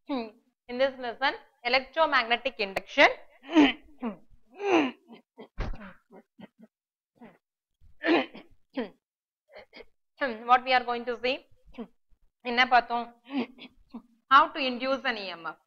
in this lesson electromagnetic induction what we are going to see என்ன பார்த்தோம் how to induce an EMF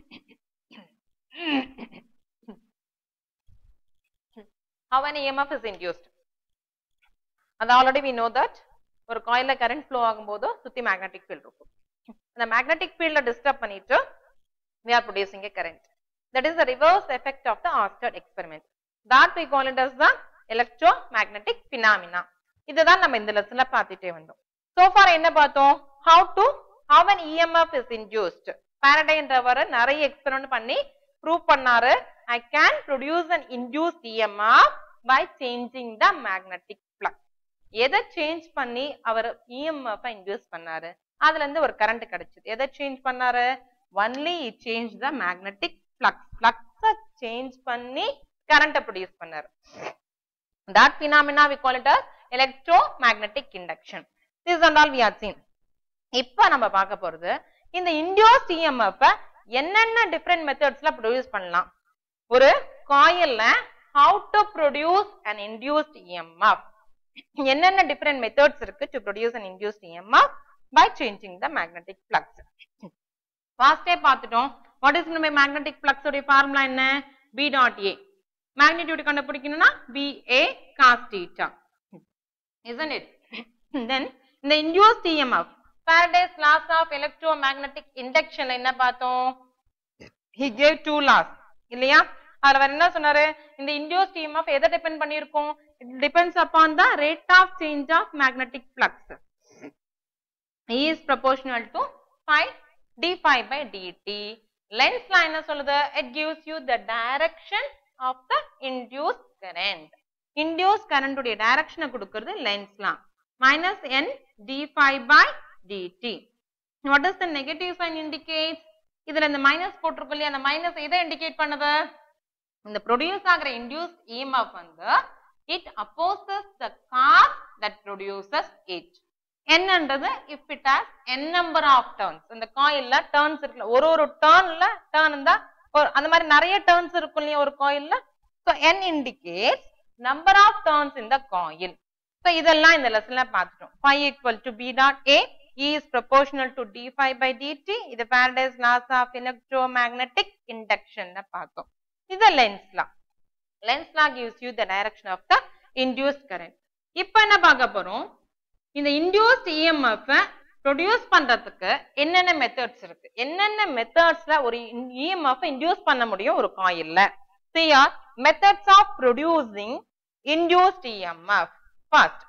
how an EMF is induced அது already we know that ஒரு காயில current flow ஆகும்போது சுத்தி magnetic field இருக்கும் அந்த magnetic ஃபீல்ட டிஸ்டர்ப் பண்ணிட்டு we are producing a current that is the reverse effect of the Oersted experiment that we call it as the electromagnetic phenomena இதுதான் நம்ம இந்த லெசன்ல பார்த்துட்டே வந்தோம் so far என்ன பார்த்தோம் how to how an EMF is induced பாரடைன்றவர் நிறைய experiment பண்ணி prove பண்ணாரு I can produce an induced EMF by changing the magnetic flux எதை சேஞ்ச் பண்ணி அவர் EMF இன்டியூஸ் பண்ணாரு அதுல இருந்து ஒரு கரண்ட் கிடைச்சது எதை சேஞ்ச் பண்ணாரு only change the magnetic flux ஃப்ளக்ஸ சேஞ்ச் பண்ணி கரண்ட்டை ப்ரொடியூஸ் பண்ணாரு that phenomena we call it as electromagnetic induction this and all we have seen இப்ப நம்ம பார்க்க போறது இந்த இன்டியூஸ்ட் EMF என்னென்ன டிஃபரெண்ட் மெத்தட்ஸ்ல ப்ரொடியூஸ் பண்ணலாம் ஒரு காயில்ல how to produce an induced EMF என்னென்ன டிஃபரெண்ட் மெத்தட்ஸ் இருக்கு to produce an induced EMF by changing the magnetic flux ஃபாஸ்டே பார்த்துட்டோம் வாட் இஸ் நம்ம மேக்னெட்டிக் ஃப்ளக்ஸ் உடைய ஃபார்முலா என்ன பி டாட் ஏ மேக்னிடியூட் கண்டுபிடிக்கணும்னா B A cos theta isn't it then இந்த induced EMF Faraday's laws of electromagnetic induction என்ன பார்த்தோம் he gave two laws இல்லையா அதுல வேற என்ன சொன்னாரு இந்த induced EMF எதை டிபெண்ட் பண்ணியிருக்கும் it depends upon the rate of change of magnetic flux E is proportional to phi d phi by dt lens law என்ன சொல்லுது it gives you the direction of the induced current induced current உடைய direction கொடுக்கிறது lens law minus n d phi by dt what does the negative sign indicates இதுல இந்த minus போட்டிருக்கோம் இல்லையா அந்த minus எதை இண்டிகேட் பண்ணுது இந்த ப்ரொடியூஸ் ஆகிற இன்டியூஸ் EMF வந்து it opposes the cause that produces it என்னன்றது if it has n number of turns இந்த காயில்ல டர்ன்ஸ் இருக்குல்ல ஒரு ஒரு டர்ன்ல டர்ன் இருந்தா ஒரு அந்த மாதிரி நிறைய டர்ன்ஸ் இருக்கும் இல்லையா ஒரு காயில்ல so n indicates number of turns in the coil so இதெல்லாம் இந்த லெசன்ல பார்த்துட்டோம் phi equal to B dot A E is proportional to d phi by dt இது Faraday's laws of electromagnetic induction ல பார்த்தோம் இது Lenz law Lenz law gives you the direction of the induced current இப்போ என்ன பார்க்க போறோம் இந்த induced EMF produce பண்றதுக்கு என்னென்ன மெத்தட்ஸ் இருக்கு என்னென்ன மெத்தட்ஸ்ல ஒரு EMF இன்டியூஸ் பண்ண முடியும் ஒரு காயில்ல see are methods of producing induced EMF first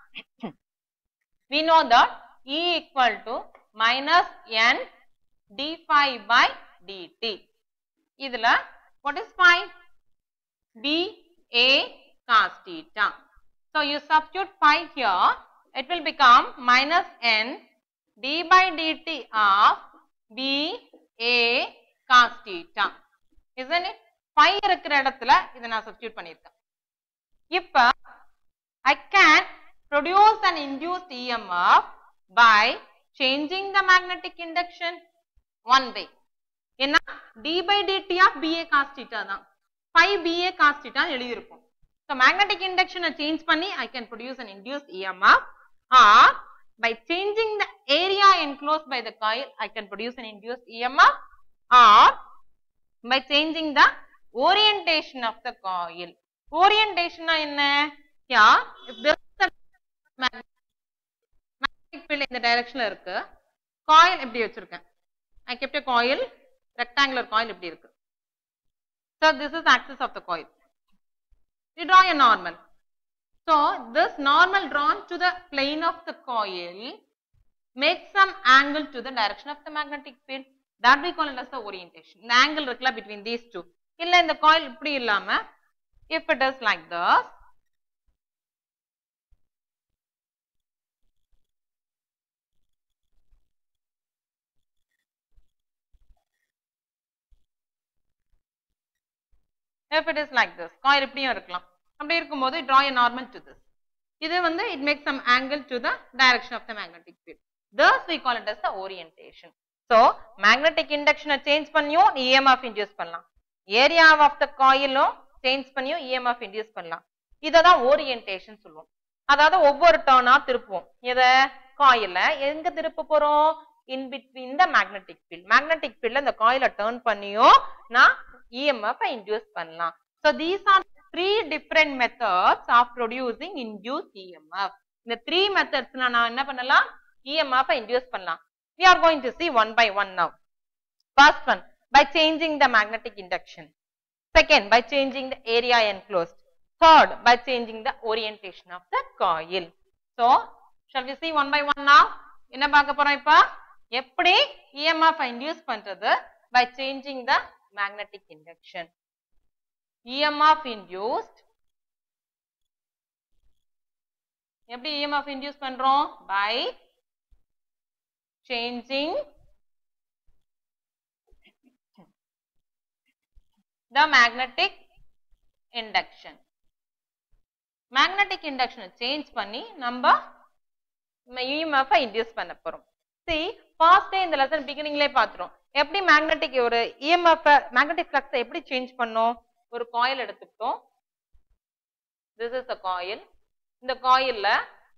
we know that E equal to minus n d phi by dt இதுல what is phi b a cos theta so you substitute phi here it will become minus n d by dt of b a cos theta isn't it phi இருக்கிற இடத்துல இதை நான் substitute பண்ணியிருக்கேன் இப்ப I can produce an induced EMF by changing the magnetic induction one way என்ன d by dt of BA cos theta தான் phi BA cos theta எழுதியிருப்போம் so magnetic induction change பண்ணி I can produce an induced EMF or by changing the area enclosed by the coil I can produce an induced EMF or by changing the orientation of the coil orientation என்ன yeah if there is a magnetic field இந்த டைரக்ஷன்ல இருக்கு coil இப்படி வச்சிருக்கேன் I kept a coil rectangular coil இப்படி இருக்கு so this is axis of the coil we draw a normal so this normal drawn to the plane of the coil makes some angle to the direction of the magnetic field that we call it as the orientation இந்த angle இருக்குல்ல between these two இல்ல இந்த coil இப்படி இல்லாம if it is like this if it is like this coil இப்படியும் இருக்கலாம் அப்படி இருக்கும்போது draw a normal to this இது வந்து it makes some angle to the direction of the magnetic field thus we call it as the orientation so magnetic இண்டக்ஷனை change பண்ணியும் நீ EMF induce பண்ணலாம் ஏரியா ஆஃப் த காயிலும் change பண்ணியும் EMF induce பண்ணலாம் இதை தான் ஓரியன்டேஷன் சொல்லுவோம் அதாவது ஒவ்வொரு டர்னா திருப்புவோம் எத காயில எங்க திருப்ப போறோம் in between the magnetic field magnetic ஃபீல்ட்ல இந்த காயில டர்ன் பண்ணியும் நான் இஎம்எஃப் இன்டியூஸ் பண்ணலாம் so these are three different methods of producing induce EMF இந்த த்ரீ மெத்தட்ஸ்ல நான் என்ன பண்ணலாம் இஎம்எஃப் இன்டியூஸ் பண்ணலாம் we are going to see one by one now first one by changing the magnetic induction second by changing the area enclosed third by changing the orientation of the coil so shall we see one by one now என்ன பார்க்க போறோம் இப்ப எப்படி EMF induce பண்றது by changing the magnetic induction EMF induced எப்படி EMF induce பண்றோம் by changing the magnetic induction magnetic induction change பண்ணி நம்ம EMF இன்டியூஸ் பண்ண போறோம் see first இந்த லெசன் பிகினிங்லயே பாத்துறோம் எப்படி மேக்னெட்டிக் ஒரு EMF மேக்னெட்டிக் ஃப்ளக்ஸ் எப்படி சேஞ்ச் பண்ணோம் ஒரு காயில் எடுத்துக்கிட்டோம் this is a coil இந்த காயில்ல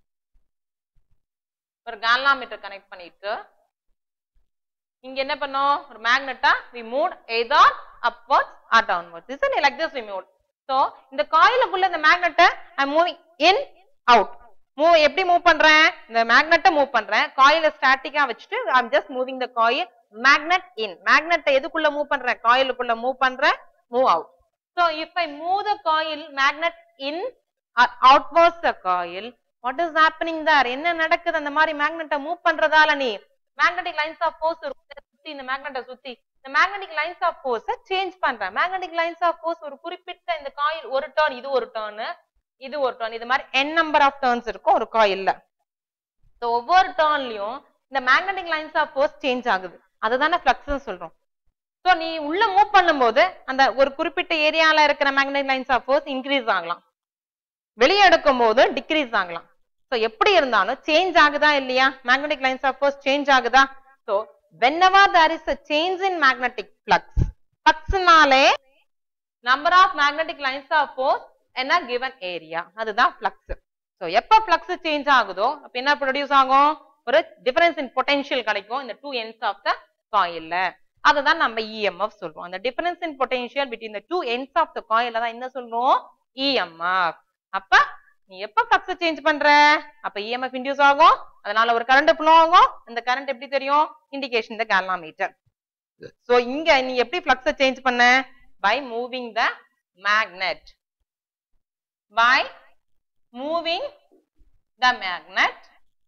ஒரு கால்னாமீட்டர் கனெக்ட் பண்ணிட்டு இங்க என்ன பண்ணோம் ஒரு மேக்னெட்டா we moved either upwards or downwards this is like this we moved so இந்த காயிலுக்குள்ள இந்த மேக்னெட்டை i'm moving in out move எப்படி மூவ் பண்றேன் இந்த மேக்னெட்டை மூவ் பண்றேன் காயில ஸ்டாட்டிக்கா வச்சுட்டு i'm just moving the coil magnet in மேக்னெட்டை எதுக்குள்ள மூவ் பண்றேன் காயிலுக்குள்ள மூவ் பண்றேன் move out so if i move the coil magnet in or outwards the coil what is happening there என்ன நடக்குது அந்த மாதிரி மேக்னெட்டை மூவ் பண்றதால நீ மேக்னெட்டிக் லைன்ஸ் ஆஃப் ஃபோர்ஸ் சுத்தி இந்த மேக்னெட்டை சுத்தி இந்த magnetic lines of force change பண்றேன் மேக்னெட்டிக் லைன்ஸ் ஆஃப் ஃபோர்ஸ் ஒரு குறிப்பிட்ட இந்த காயில் ஒரு டர்ன் இது ஒரு டர்ன் இது ஒரு டர்ன் இது மாதிரி n நம்பர் ஆஃப் டர்ன்ஸ் இருக்கும் ஒரு காயில்ல ஸோ ஒவ்வொரு டர்ன்லயும் இந்த magnetic lines of force change ஆகுது அதுதானே ஃபிளக்ஸ் சொல்றோம் ஸோ நீ உள்ள மூவ் பண்ணும்போது அந்த ஒரு குறிப்பிட்ட ஏரியால இருக்கிற magnetic lines of force increase ஆகலாம் வெளியே எடுக்கும் போது டிக்ரீஸ் ஆகலாம் ஸோ எப்படி இருந்தாலும் சேஞ்ச் ஆகுதா இல்லையா magnetic lines of force change ஆகுதா so whenever there is a change in magnetic flux ஃப்ளக்ஸ்னாலே number of magnetic lines of force என்ன given ஏரியா அதுதான் ஃப்ளக்ஸ் ஸோ எப்போ ஃப்ளக்ஸ் சேஞ்ச் ஆகுதோ அப்ப என்ன ப்ரொடியூஸ் ஆகும் ஒரு டிஃபரன்ஸ் இன் பொட்டன்ஷியல் கிடைக்கும் இந்த டூ எண்ட்ஸ் ஆஃப் த காயில்ல அதுதான் நம்ம இஎம்எஃப் சொல்றோம் அந்த difference in potential between the two ends of the காயில தான் என்ன சொல்றோம் இஎம்எஃப் அப்ப நீ எப்ப ஃப்ளக்ஸ் சேஞ்ச் பண்ற அப்ப இஎம்எஃப் இன்டியூஸ் ஆகும் அதனால ஒரு கரண்ட் ஃப்ளோ ஆகும் அந்த கரண்ட் எப்படி தெரியும் இண்டிகேஷன் த கேல்னாமீட்டர் சோ இங்க நீ எப்படி ஃப்ளக்ஸ் சேஞ்ச் பண்ண by moving the magnet by moving the magnet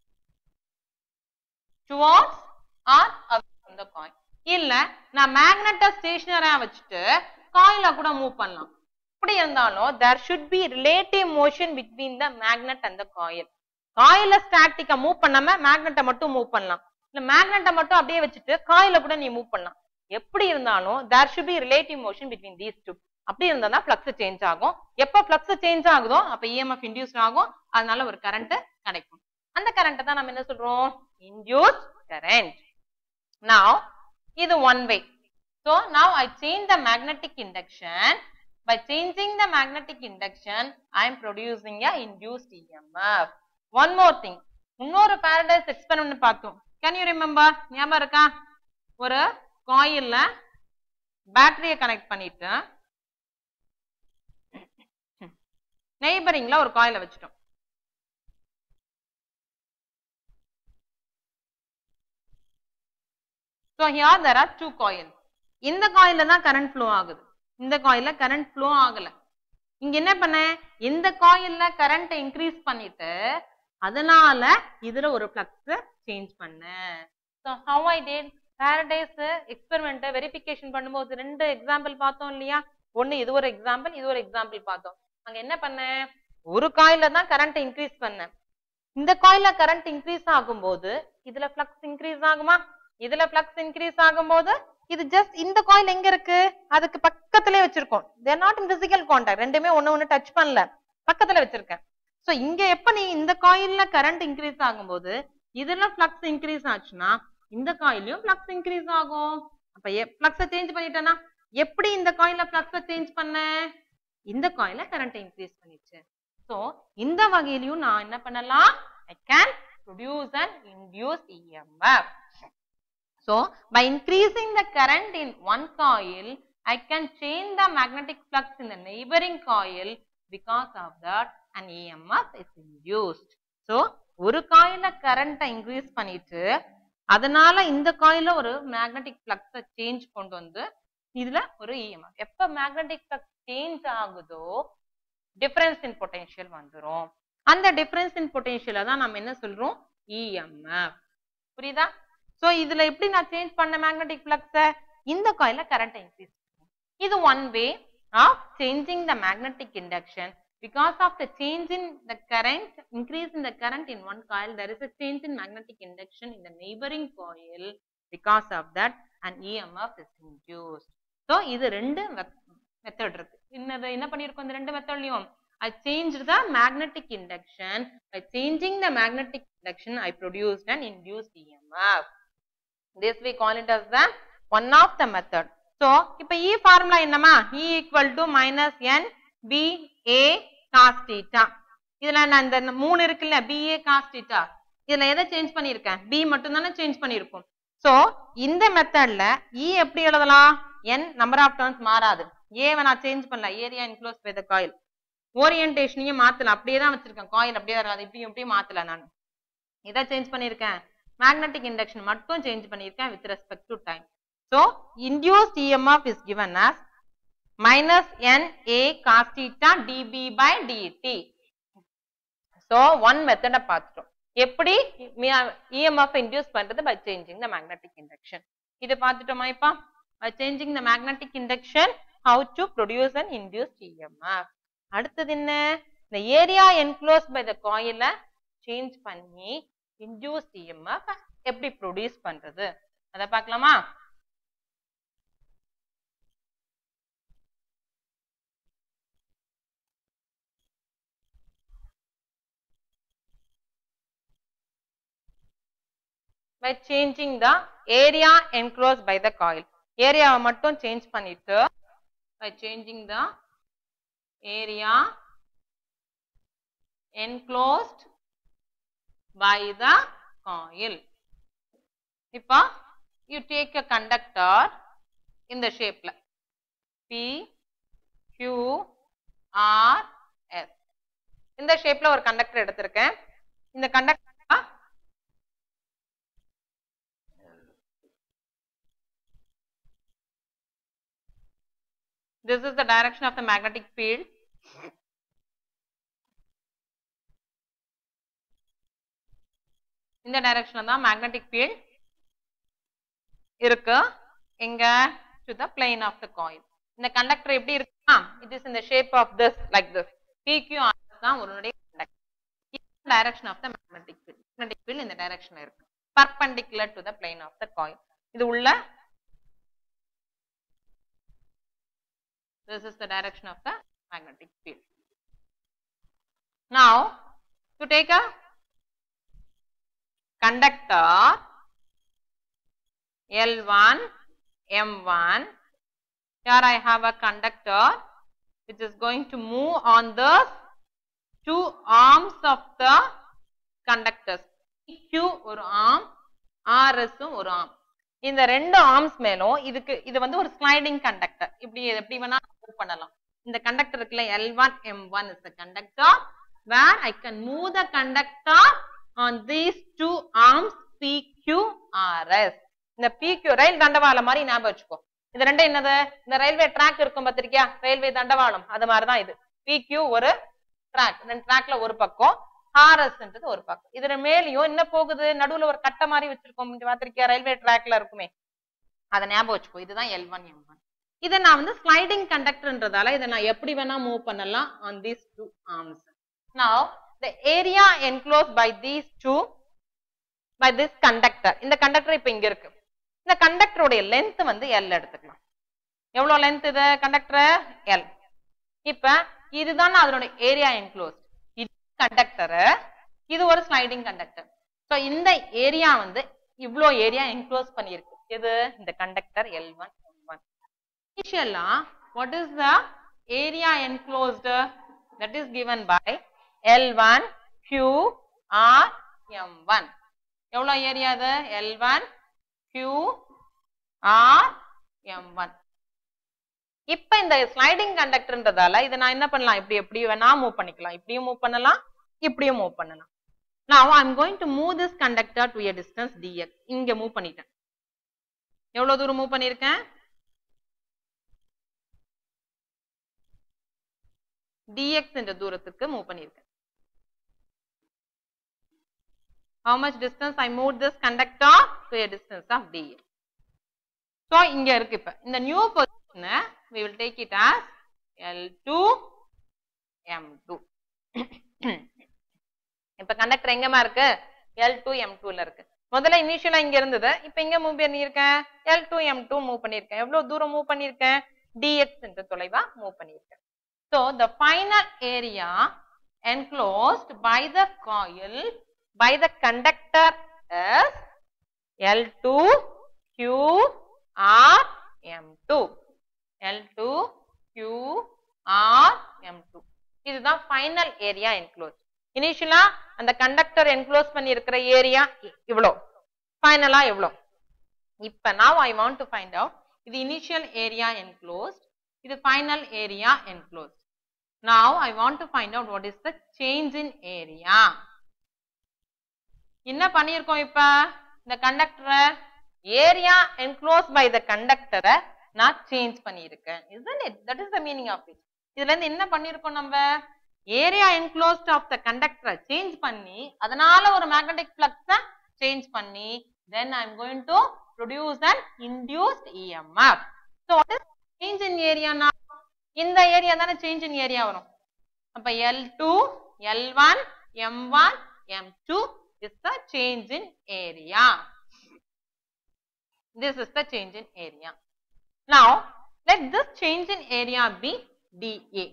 towards or from the coin இல்ல நான் மேக்னெட்டை ஸ்டேஷனரியா வச்சுட்டு காயில கூட மூவ் பண்ணலாம் எப்படி இருந்தாலும் there should be relative motion between the magnet and the coil காயில ஸ்டாட்டிக்கா மூவ் பண்ணாம மேக்னெட்டை மட்டும் மூவ் பண்ணலாம் இல்ல மேக்னெட்டை மட்டும் அப்படியே வச்சுட்டு காயில கூட நீ மூவ் பண்ணலாம் எப்படி இருந்தாலும் there should be relative motion between these two அப்படி இருந்தா தான் ஃப்ளக்ஸ் சேஞ்ச் ஆகும் எப்ப ஃப்ளக்ஸ் சேஞ்ச் ஆகுதோ அப்ப இஎம்எஃப் இன்டியூஸ் ஆகும் அதனால ஒரு கரண்ட் கிடைக்கும் அந்த கரண்ட் தான் நம்ம என்ன சொல்றோம் இன்டியூஸ் கரண்ட் now இது one way so now i change the magnetic induction by changing the magnetic induction i am producing a induced emf one more thing இன்னொரு பாரடைஸ் எக்ஸ்பெரிமெண்ட் பார்த்தோம் கேன் யூ ரிமெம்பர் ஞாபகம் இருக்கா ஒரு காயில்ல பேட்டரியை connect பண்ணிட்டு நெய்பரிங்ல ஒரு காயில வச்சுட்டோம் so here there are two coil இந்த காயில தான் கரண்ட் ஃப்ளோ ஆகுது இந்த காயில்ல கரண்ட் ஃப்ளோ ஆகல இங்க என்ன பண்ண இந்த காயில்ல கரண்ட் இன்க்ரீஸ் பண்ணிட்டு அதனால இதுல ஒரு ஃப்ளக்ஸ் சேஞ்ச் பண்ணேன் so how I did Faraday's experiment verification பண்ணும்போது ரெண்டு எக்ஸாம்பிள் பார்த்தோம் இல்லையா ஒன்னு இது ஒரு எக்ஸாம்பிள் இது ஒரு எக்ஸாம்பிள் பார்த்தோம் அங்க என்ன பண்ணேன் ஒரு காயில தான் கரண்ட் இன்க்ரீஸ் பண்ணேன் இந்த காயில கரண்ட் இன்க்ரீஸ் ஆகும்போது இதுல ஃப்ளக்ஸ் இன்க்ரீஸ் ஆகுமா இதுல ஃப்ளக்ஸ் இன்க்ரீஸ் ஆகும்போது இது ஜஸ்ட் இந்த காயில் எங்க இருக்கு அதுக்கு பக்கத்திலே வச்சிருக்கோம் they're not in physical contact ரெண்டுமே ஒண்ணு ஒண்ணு டச் பண்ணல பக்கத்துல வச்சிருக்கேன் சோ இங்க எப்ப நீ இந்த காயில்ல கரண்ட் இன்க்ரீஸ் ஆகும்போது இதுல ஃப்ளக்ஸ் இன்க்ரீஸ் ஆச்சுன்னா இந்த காயிலையும் ஃப்ளக்ஸ் இன்க்ரீஸ் ஆகும் அப்ப ஃப்ளக்ஸை சேஞ்ச் பண்ணிட்டேன்னா எப்படி இந்த காயில ஃப்ளக்ஸை சேஞ்ச் பண்ண இந்த காயில கரண்ட் இன்க்ரீஸ் பண்ணிச்சு சோ இந்த வகையிலையும் நான் என்ன பண்ணலாம் I can produce and induce EMF So by increasing the current in one coil, I can change the magnetic flux in the neighboring coil. Because of that, an EMF is induced. So ஒரு காயில கரண்ட்டை increase பண்ணிட்டு அதனால இந்த காயில ஒரு magnetic ஃப்ளக்ஸை change கொண்டு வந்து இதுல ஒரு இஎம்எஃப் எப்ப மேக்னெட்டிக் ஃப்ளக்ஸ் சேஞ்ச் ஆகுதோ டிஃபரன்ஸ் இன் பொட்டென்ஷியல் வந்துரும் அந்த டிஃபரன்ஸ் இன் பொட்டென்ஷியலை தான் நம்ம என்ன சொல்றோம் இஎம்எஃப் புரியுதா சோ இதுல எப்படி நான் சேஞ்ச் பண்ண மேக்னெட்டிக் ஃப்ளக்ஸ இந்த காயில கரண்ட் இன்க்ரீஸ் இது one way of changing the magnetic induction because of the change in the current increase in the current in one coil there is a change in magnetic induction in the neighboring coil because of that an EMF is induced so இது ரெண்டு method இருக்கு இன்னது என்ன பண்ணிருக்கோம் இந்த ரெண்டு மெத்தட்லயும் I changed the magnetic induction by changing the magnetic induction I produced an induced EMF this we call it as the one of the method so இப்ப E formula என்னமா E equal to minus N B A cos theta இதுல நான் இந்த மூணு இருக்குல்ல B A cos theta இதுல எதை change பண்ணிருக்கேன் B மட்டும் தானே சேஞ்ச் பண்ணிருக்கோம் சோ இந்த மெத்தட்ல E எப்படி எழுதலாம் N number of turns மாறாது A வை நான் சேஞ்ச் பண்ணல area enclosed by the coil ஓரியன்டேஷனையும் மாத்தல அப்படியே தான் வச்சிருக்கேன் காயில் அப்படியே தான் இருக்கு இப்படியும் இப்படியும் மாத்தல நான் இதை சேஞ்ச் பண்ணிருக்கேன் மேக்னெட்டிக் இண்டக்ஷன் மட்டும் சேஞ்ச் பண்ணிருக்கேன் with respect to time so induced EMF is given as minus n a cos theta dB by dt. So one method பார்த்துட்டோம் எப்படி இஎம்எஃப் இன்டியூஸ் பண்றது by changing the magnetic induction. இது பார்த்துட்டோமா இப்ப by changing the magnetic induction how to produce an induced EMF. அடுத்தது என்ன இந்த area enclosed by the coil change பண்ணி induced EMF எப்படி ப்ரொடியூஸ் பண்றது அதை பார்க்கலாமா by changing the area enclosed by the coil. ஏரியாவை மட்டும் சேஞ்ச் பண்ணிட்டு by changing the area enclosed by the coil. இப்போ you take a conductor இந்த ஷேப்ல P Q R S இந்த ஷேப்ல ஒரு கண்டக்டர் எடுத்திருக்கேன் இந்த conductor This is the direction of the magnetic field. இந்த டைரக்ஷன்ல தான் மேக்னெட்டிக் ஃபீல்ட் இருக்கு எங்க to the plane of the coil இந்த கண்டக்டர் எப்படி இருக்குன்னா இட் இஸ் இந்த shape of this like this PQR தான் உன்னுடைய conductor direction of the magnetic field magnetic field இந்த டைரக்ஷன்ல இருக்கு perpendicular to the plane of the coil இது உள்ள This is the direction of the magnetic field. Now, to take a conductor L1, M1, here I have a conductor which is going to move on the two arms of the conductors. Q ஒரு arm, RS ஒரு arm. இந்த ரெண்டு arms மேலும் இதுக்கு இது வந்து ஒரு sliding conductor இப்படி எப்படி வேணா மூவ் பண்ணலாம் இந்த கண்டக்டர் இருக்குல்ல L one M one is the conductor where I can move the conductor on these two arms P Q R S இந்த பி கியூ ரயில் தண்டவாளம் மாதிரி ஞாபகம் வச்சுக்கோ இது ரெண்டும் என்னது இந்த ரயில்வே ட்ராக் இருக்கும் பார்த்திருக்கியா ரயில்வே தண்டவாளம் அது மாதிரிதான் இது பி கியூ ஒரு ட்ராக் ரெண்டு ட்ராக்ல ஒரு பக்கம் ஆர்எஸ்ன்றது ஒரு பக்கம் இதுல மேலேயும் என்ன போகுது நடுவுல ஒரு கட்டை மாதிரி வச்சிருக்கோம் இங்க பார்த்திருக்கியா ரயில்வே ட்ராக்ல இருக்குமே அதை ஞாபகம் வச்சுக்கோ இதுதான் எல் ஒன் எம் ஒன் இதை நான் வந்து ஸ்லைடிங் கண்டக்டர்ன்றதால இதை நான் எப்படி வேணா மூவ் பண்ணலாம் on these two arms now the area enclose by these two by this conductor இந்த கண்டக்டர் இப்ப இங்க இருக்கு இந்த கண்டக்டருடைய லென்த் வந்து எல் எடுத்துக்கலாம் எவ்வளவு லென்த் இது கண்டக்டர் எல் இப்ப இதுதான் அதனுடைய ஏரியா என்க்ளோஸ் இது கண்டக்டர் இது ஒரு ஸ்லைடிங் கண்டக்டர் சோ இந்த ஏரியா வந்து இவ்ளோ ஏரியா என்க்ளோஸ் பண்ணியிருக்கு எது இந்த conductor L one M one இனிஷியலா what is the area enclosed that is given by L one Q R M one எவ்வளோ ஏரியா அது L one Q R M one இப்ப இந்த ஸ்லைடிங் கண்டக்டர்ன்றதால இதை நான் என்ன பண்ணலாம் இப்படி எப்படி வேணா மூவ் பண்ணிக்கலாம் இப்படியும் மூவ் பண்ணலாம் இப்படியும் மூவ் பண்ணலாம் now i'm going to move this conductor to a distance dx இங்க மூவ் பண்ணிட்டேன் எவ்வளவு தூரம் மூவ் பண்ணிருக்கேன் dx என்ற தூரத்துக்கு மூவ் பண்ணிருக்கேன் how much distance i moved this conductor to a distance of dx so இங்க இருக்கு இப்ப இந்த new position we will take it as l2 m2 இப்ப கண்டக்டர் எங்கம்மா இருக்கு L2 M2 ல இருக்கு முதல்ல இனிஷியலா இங்க இருந்தது இப்ப எங்க மூவ் பண்ணிருக்கேன் L2 M2 மூவ் பண்ணிருக்கேன் எவ்வளவு தூரம் மூவ் பண்ணிருக்கேன் dx என்ற தொலைவா மூவ் பண்ணிருக்கேன் so the final area enclosed by the coil by the conductor is L2 Q R M2 L2 Q R M2 இதுதான் ஃபைனல் ஏரியா என்க்ளோஸ் இனிஷியலா அந்த கண்டக்டர் என்க்ளோஸ் பண்ணி இருக்கிற ஏரியா இவ்வளோ ஃபைனலா எவ்வளோ இப்ப now I want to find out இது இனிஷியல் ஏரியா என்க்ளோஸ்ட் இது final area enclosed now I want to find out what is the change in area என்ன பண்ணியிருக்கோம் இப்ப இந்த கண்டக்டரை ஏரியா என்க்ளோஸ் பை த கண்டக்டரை நான் சேஞ்ச் பண்ணியிருக்கேன் isn't it that is the meaning of it இதுல இருந்து என்ன பண்ணிருக்கோம் நம்ம ஏரியா என்க்ளோஸ்ட் ஆஃப் த கண்டக்டரை சேஞ்ச் பண்ணி அதனால ஒரு மேக்னெட்டிக் ஃப்ளக்ஸ சேஞ்ச் பண்ணி then i am going to produce an induced emf so what is change in area now இந்த ஏரியா தானே சேஞ்ச் இன் ஏரியா வரும் அப்ப L2 L1 M1 M2 is the change in area this is the change in area now let this change in area be dA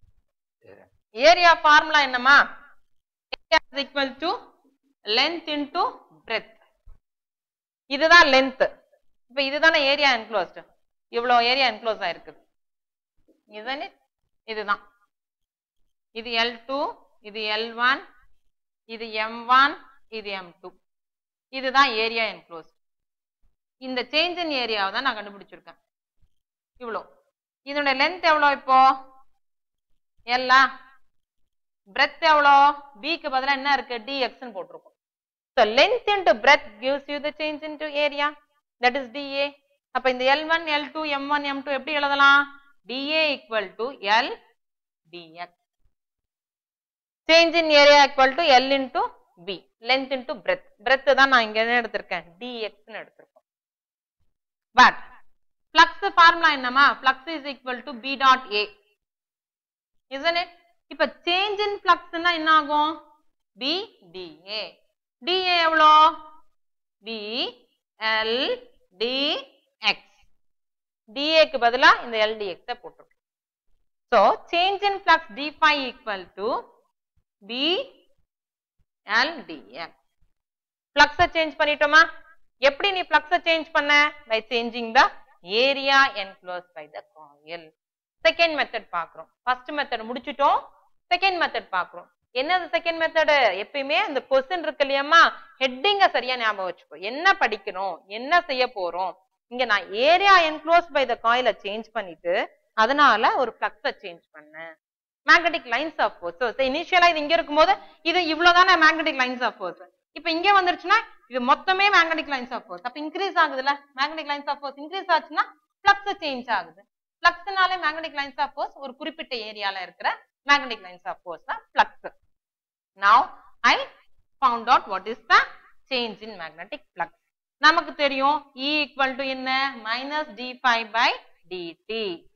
area formula என்னமா area is equal to length into breadth இதுதான் length இப்ப இதுதானே area enclosed இவ்வளவு area enclose ஆயிருக்குது இதுதானே இதுதான் இது L two இது எல் ஒன் இது எம் ஒன் இது எம் டூ இதுதான் ஏரியா என்க்ளோஸ் இந்த சேஞ்ச் இன் ஏரியாவை தான் நான் கண்டுபிடிச்சிருக்கேன் இவ்வளோ இதனுடைய லென்த் எவ்வளோ இப்போ எல்லா பிரெத் எவ்வளோ பிக்கு பதிலா என்ன இருக்கு dx போட்டிருக்கோம் so length into breadth gives you the change into area that is dA அப்ப இந்த L1 L2 M1 M2 எப்படி எழுதலாம் dA equal to L dx change in area equal to L into B length into breadth breadth தான் நான் இங்க என்ன எடுத்திருக்கேன் dx னு எடுத்திருக்கோம் but flux ஃபார்முலா என்னமா flux is equal to B dot A isn't it இப்ப சேஞ்ச் இன் ஃப்ளக்ஸ்னா என்ன ஆகும் பி டிஏ டிஏ எவ்வளோ பி எல் டி எக்ஸ் டிஏக்கு பதிலா இந்த எல் டிஎக்ஸை போட்டிருக்கோம் so change in flux D five equal to B L D X ஃப்ளக்ஸை சேஞ்ச் பண்ணிட்டோமா எப்படி நீ ஃப்ளக்ஸை சேஞ்ச் பண்ண by changing the area enclose by the coil second method பார்க்குறோம் ஃபர்ஸ்ட் மெத்தட் முடிச்சிட்டோம் செகண்ட் மெத்தட் பார்க்குறோம் என்னது செகண்ட் மெத்தடு எப்பயுமே அந்த கொஸ்டின் இருக்கு இல்லையாம்மா ஹெட்டிங்க சரியா ஞாபகம் வச்சுக்கோ என்ன படிக்கணும் என்ன செய்ய போறோம் இங்க நான் ஏரியா என்க்ளோஸ் பை த காயில சேஞ்ச் பண்ணிட்டு அதனால ஒரு ஃப்ளக்ஸை சேஞ்ச் பண்ணேன் மேக்னெட்டிக் லைன்ஸ் ஆஃப் ஃபோர்ஸ் இனிஷியலா இது இங்க இருக்கும்போது இது இவ்வளவுதானே மேக்னெட்டிக் லைன்ஸ் ஆஃப் ஃபோர்ஸ் இப்போ இங்க வந்துருச்சுன்னா இது மொத்தமே மேக்னெட்டிக் லைன்ஸ் ஆஃப் ஃபோர்ஸ் அப்ப இன்க்ரீஸ் ஆகுதுல்ல magnetic lines of force increase ஆச்சுன்னா ஃப்ளக்ஸ் சேஞ்ச் ஆகுது ஃப்ளக்ஸ்னாலே மேக்னெட்டிக் லைன்ஸ் ஆஃப் ஃபோர்ஸ் ஒரு குறிப்பிட்ட ஏரியால இருக்கிற மேக்னெட்டிக் லைன்ஸ் ஆஃப் ஃபோர்ஸ் தான் flux now i found out what is the change in magnetic flux நமக்கு தெரியும் E equal to என்ன minus d phi by dt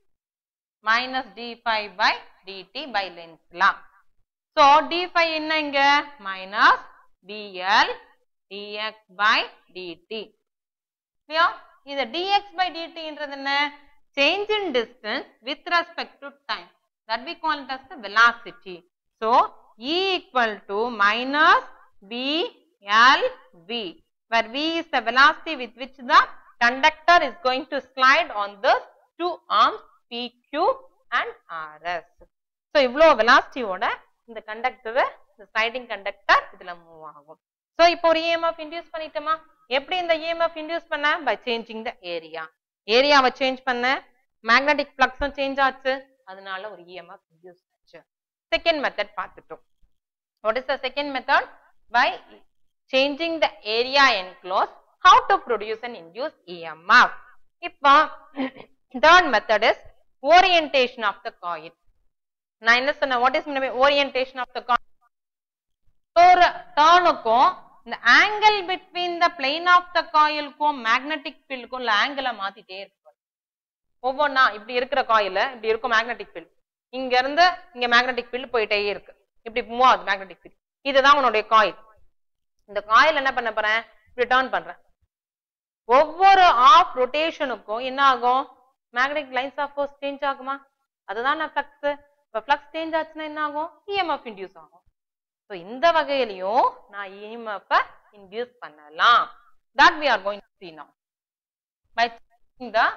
minus d phi by dt by length law so d phi என்ன இங்க minus dl dx by dt இல்லையா இது dx by dt ன்றது என்ன change in distance with respect to time that we call it as the velocity so E equal to minus B L V where v is the velocity with which the conductor is going to slide on the two arms pq and rs so இவ்ளோ velocity ஓட இந்த conductor இந்த sliding conductor இதுல move ஆகும் so இப்போ ஒரு EMF induce பண்ணிட்டோமா எப்படி இந்த EMF இன்டியூஸ் பண்ண பை சேஞ்சிங் த ஏரியா ஏரியாவை சேஞ்ச் பண்ண மேக்னெட்டிக் ஃப்ளக்ஸும் சேஞ்ச் ஆச்சு அதனால ஒரு EMF இன்டியூஸ் ஆச்சு செகண்ட் மெத்தட் பார்த்துட்டோம் what is the second method by changing the area enclosed how to produce an induced EMF இப்போ third method is orientation of the coil நான் என்ன சொன்னேன் what is meant by orientation of the coil ஒரு டர்னுக்கும் இந்த angle between the plane of the காயிலுக்கும் magnetic ஃபீல்டுக்கும் உள்ள ஆங்கிளை மாத்திட்டே இருக்கு ஒவ்வொன்னா இப்படி இருக்கிற காயில இப்படி இருக்கும் மேக்னெட்டிக் ஃபீல்ட் இங்க இருந்து இங்க மேக்னெட்டிக் ஃபீல்டு போயிட்டே இருக்கு இப்படி மூவ் ஆகுது மேக்னெட்டிக் ஃபீல்ட் இதுதான் உன்னுடைய காயில் இந்த காயில் என்ன பண்ண போறேன் இப்படி டர்ன் பண்றேன் ஒவ்வொரு ஆஃப் ரொட்டேஷனுக்கும் என்ன ஆகும் magnetic lines of force change ஆகுமா அதுதான் நான் ஃப்ளக்ஸ் இப்போ ஃப்ளக்ஸ் சேஞ்ச் ஆச்சுன்னா என்ன ஆகும் இஎம்எஃப் இன்டியூஸ் ஆகும் ஸோ இந்த வகையிலையும் நான் இஎம்எஃப் இன்டியூஸ் பண்ணலாம் that we are going to see now by changing the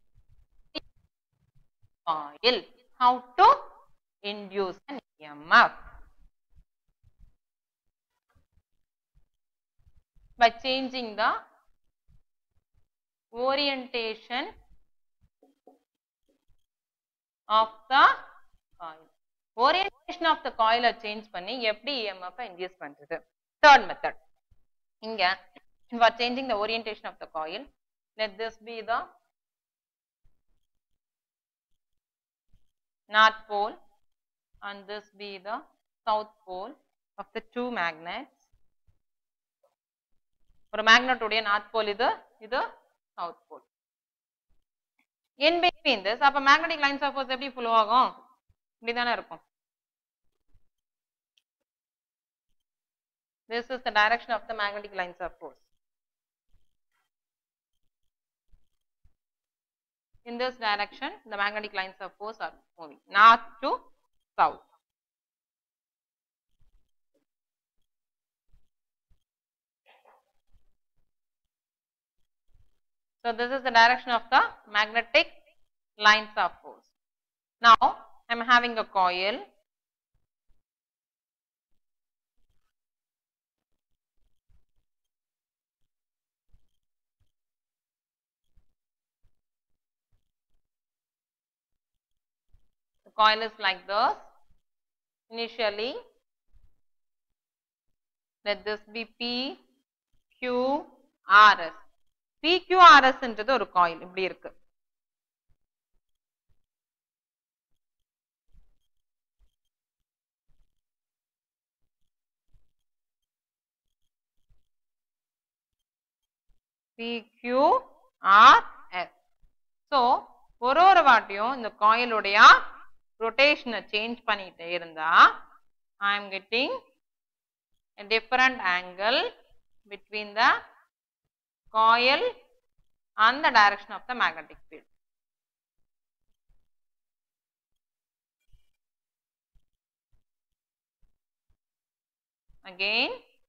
coil how to induce an EMF by changing the orientation of the coil orientation of the coil change பண்ணி எப்படி EMF induce பண்றது third method இங்க for changing the orientation of the coil let this be the north pole and this be the south pole of the two magnets ஒரு magnet உடைய north pole இது இது south pole in between this அப்ப magnetic lines of force எப்படி flow ஆகும் இப்படிதானே இருக்கும் this is the direction of the magnetic lines of force in this direction the magnetic lines of force are moving north to south so this is the direction of the magnetic lines of force now i am having a coil the coil is like this initially let this be p q r s p q r s ன்றது ஒரு coil இப்படி இருக்கு p q r s so ஒரு ஒரு வாட்டியும் இந்த காயிலுடைய ரொட்டேஷனை change பண்ணிட்டே இருந்தா I am getting a different angle between the coil and the direction of the magnetic field. Again,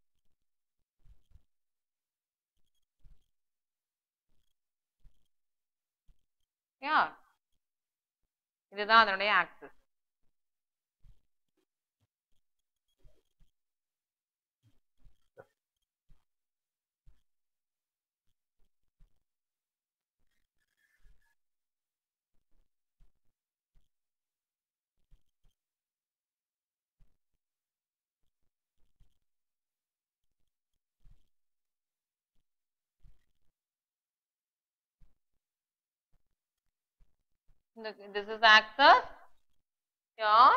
yeah, இதுதான் அதனுடைய ஆக்சிஸ் இந்த this is axis here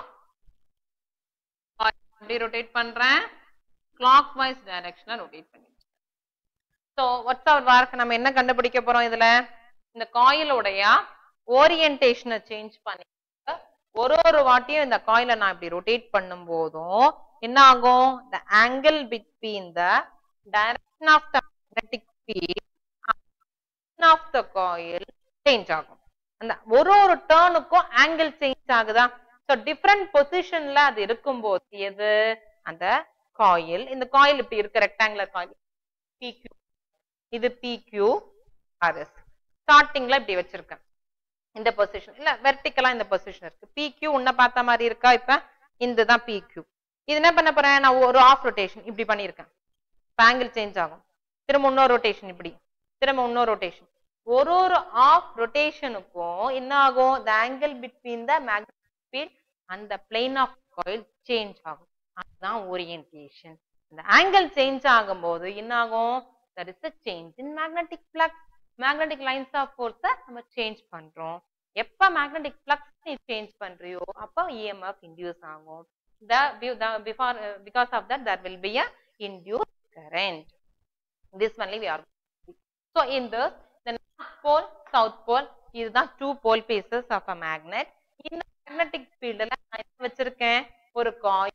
எப்படி ரொட்டேட் பண்றேன் கிளாக் வைஸ் டைரக்ஷன்ல ரொட்டேட் பண்ணி ஸோ வாட்ஸ் அவர் ஒர்க் நம்ம என்ன கண்டுபிடிக்க போறோம் இதுல இந்த காயிலோடைய ஓரியன்டேஷனை சேஞ்ச் பண்ணி ஒரு ஒரு வாட்டியும் இந்த காயிலை நான் இப்படி ரொட்டேட் பண்ணும் போதும் என்ன ஆகும் the angle between the direction of the magnetic field and of the coil change ஆகும் அந்த ஒரு ஒரு டேர்னுக்கும் ஆங்கிள் சேஞ்ச் ஆகுதா ஸோ டிஃப்ரெண்ட் பொசிஷன்ல அது இருக்கும்போது எது அந்த காயில் இந்த காயில் இப்படி இருக்கு ரெக்டாங்குலர் காயில் பிக்யூ இது PQ RS ஸ்டார்டிங்ல இப்படி வச்சிருக்கேன் இந்த பொசிஷன் இல்ல வெர்டிக்கலா இந்த பொசிஷன் இருக்கு PQ உன்ன பார்த்த மாதிரி இருக்கா இப்ப இதுதான் PQ இது என்ன பண்ண போறேன் நான் ஒரு ஆஃப் ரொட்டேஷன் இப்படி பண்ணியிருக்கேன் ஆங்கிள் சேஞ்ச் ஆகும் திரும்ப இன்னொரு ரொட்டேஷன் இப்படி திரும்ப இன்னொரு ரொட்டேஷன் ஒரு ஒரு ஆஃப் ரொட்டேஷனுக்கும் என்ன ஆகும் the angle between the magnetic field அந்த பிளேன் ஆஃப் காயில் சேஞ்ச் ஆகும் அதுதான் ஓரியன்டேஷன் இந்த ஆங்கிள் சேஞ்ச் ஆகும்போது என்ன ஆகும் that is a change in magnetic flux magnetic lines of ஃபோர்ஸை நம்ம சேஞ்ச் பண்றோம் எப்ப மேக்னெட்டிக் ஃப்ளக்ஸ் நீ சேஞ்ச் பண்றியோ அப்போ இஎம்எஃப் இன்டியூஸ் ஆகும் the, be- the before uh, because of that there will be a induced current this only we are so in this the north pole south pole இதுதான் two pole pieces of a magnet இந்த magnetic field ல நான் என்ன வச்சிருக்கேன் ஒரு coil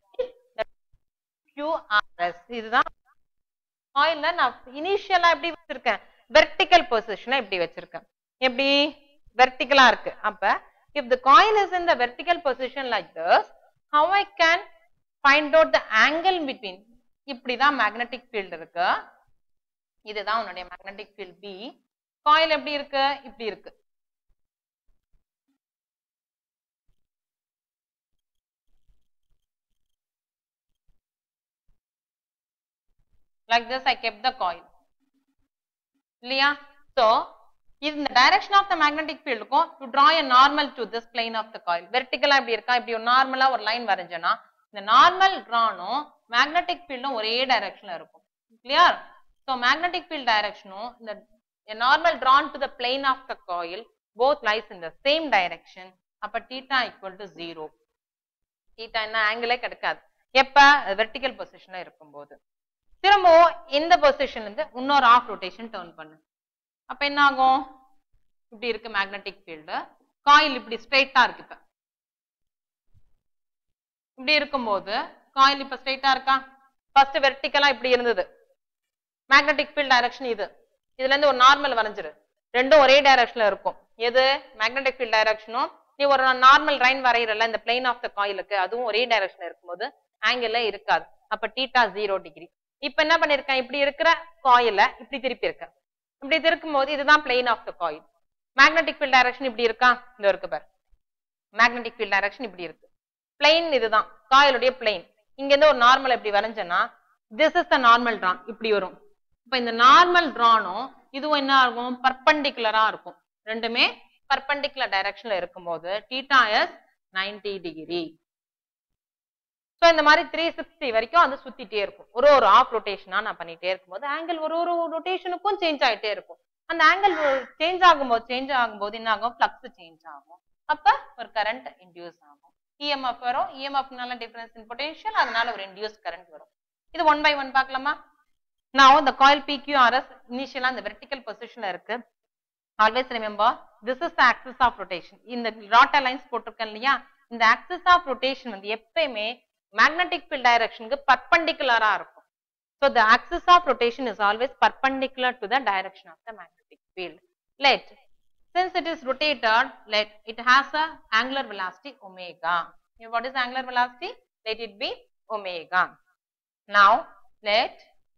QRS இதுதான் காயில்ல நான் இனிஷியலா எப்படி வச்சிருக்கேன் வெர்டிக்கல் பொசிஷனை இப்படி வச்சிருக்கேன் எப்படி வெர்டிக்கலா இருக்கு அப்ப if the coil is in the vertical position like this how I can find out the angle between இப்படிதான் magnetic field இருக்கு இதுதான் உன்னுடைய magnetic field B காயில் எப்படி இருக்கு இப்படி இருக்கு like this I kept the coil இல்லையா so இந்த direction of the magnetic field க்கும் to draw a normal to this plane of the coil vertical ஆ இப்படி இருக்கா இப்படி ஒரு நார்மலா ஒரு லைன் வரைஞ்சேன்னா இந்த நார்மல் drawn-ம் magnetic field-ம் ஒரே direction-ல இருக்கும் clear so magnetic field direction-ம் இந்த a normal drawn to the plane of the coil both lies in the same direction அப்ப theta equal to 0 theta என்ன ஆங்கிளே கிடைக்காது எப்ப வெர்டிக்கல் பொசிஷன்ல இருக்கும்போது திரும்பவும் இந்த பொசிஷன்ல இருந்து இன்னொரு ஆஃப் ரொட்டேஷன் டர்ன் பண்ணு அப்ப என்ன ஆகும் இப்படி இருக்கு மேக்னெட்டிக் ஃபீல்டு காயில் இப்படி ஸ்ட்ரைட்டா இருக்கு இப்ப இப்படி இருக்கும்போது காயில் இப்ப ஸ்ட்ரைட்டா இருக்கா ஃபர்ஸ்ட் வெர்டிக்கலா இப்படி இருந்தது மேக்னெட்டிக் ஃபீல்ட் டைரக்ஷன் இது இதுல இருந்து ஒரு நார்மல் வரைஞ்சிரு ரெண்டும் ஒரே டைரக்ஷன்ல இருக்கும் எது மேக்னெட்டிக் ஃபீல்ட் டைரக்ஷனும் நீ ஒரு நார்மல் ரைன் வரைகிறல்ல இந்த பிளேன் ஆஃப் த காயிலுக்கு அதுவும் ஒரே டைரக்ஷன்ல இருக்கும்போது ஆங்கிள் இருக்காது அப்ப டீட்டா ஜீரோ டிகிரி இப்ப என்ன பண்ணிருக்கேன் இப்படி இருக்கிற காயில இப்படி திருப்பி இருக்கேன் இப்படி திருக்கும் போது இதுதான் plane of the coil magnetic field direction இப்படி இருக்கா இந்த இருக்கு பாரு மேக்னெட்டிக் ஃபீல்ட் டைரக்ஷன் இப்படி இருக்கு பிளெயின் இதுதான் காயிலுடைய பிளெயின் இங்க இருந்து ஒரு நார்மல் இப்படி வரைஞ்சேன்னா this is the normal drawn இப்படி வரும் இப்ப இந்த நார்மல் ட்ரானும் இதுவும் என்ன ஆகும் பர்பண்டிகுலரா இருக்கும் ரெண்டுமே பர்பண்டிகுலர் டைரக்ஷன்ல இருக்கும்போது theta is ninety degree so இந்த மாதிரி த்ரீ சிக்ஸ்டி வரைக்கும் அது சுத்திட்டே இருக்கும் ஒரு ஒரு ஆஃப் ரொட்டேஷனா நான் பண்ணிட்டே இருக்கும்போது ஆங்கிள் ஒரு ஒரு ரொட்டேஷனுக்கும் சேஞ்ச் ஆயிட்டே இருக்கும் அந்த ஆங்கிள் சேஞ்ச் ஆகும்போது சேஞ்ச் ஆகும்போது என்ன ஆகும் ஃப்ளக்ஸ் சேஞ்ச் ஆகும் அப்ப ஒரு கரண்ட் இன்டியூஸ் ஆகும் இஎம்எஃப் வரும் இஎம்எஃப்னால டிஃபரன்ஸ் இன் பொட்டன்ஷியல் அதனால ஒரு இன்டியூஸ் கரண்ட் வரும் இது ஒன் பை ஒன் பார்க்கலாமா நான் இந்த காயில் பிக்யூஆர்எஸ் இனிஷியலா இந்த வெர்டிக்கல் பொசிஷன்ல இருக்கு always remember this is axis of rotation இந்த ராட்டர் லைன்ஸ் போட்டிருக்கேன் இல்லையா இந்த ஆக்சிஸ் ஆஃப் ரொட்டேஷன் வந்து எப்பயுமே மேக்னெட்டிக் ஃபீல்ட் டைரக்ஷனுக்கு பர்பண்டிகுலரா இருக்கும் so the axis of rotation is always perpendicular to the direction of the magnetic field let since it is rotated let it has a angular velocity omega Here, what is angular velocity let it be omega now let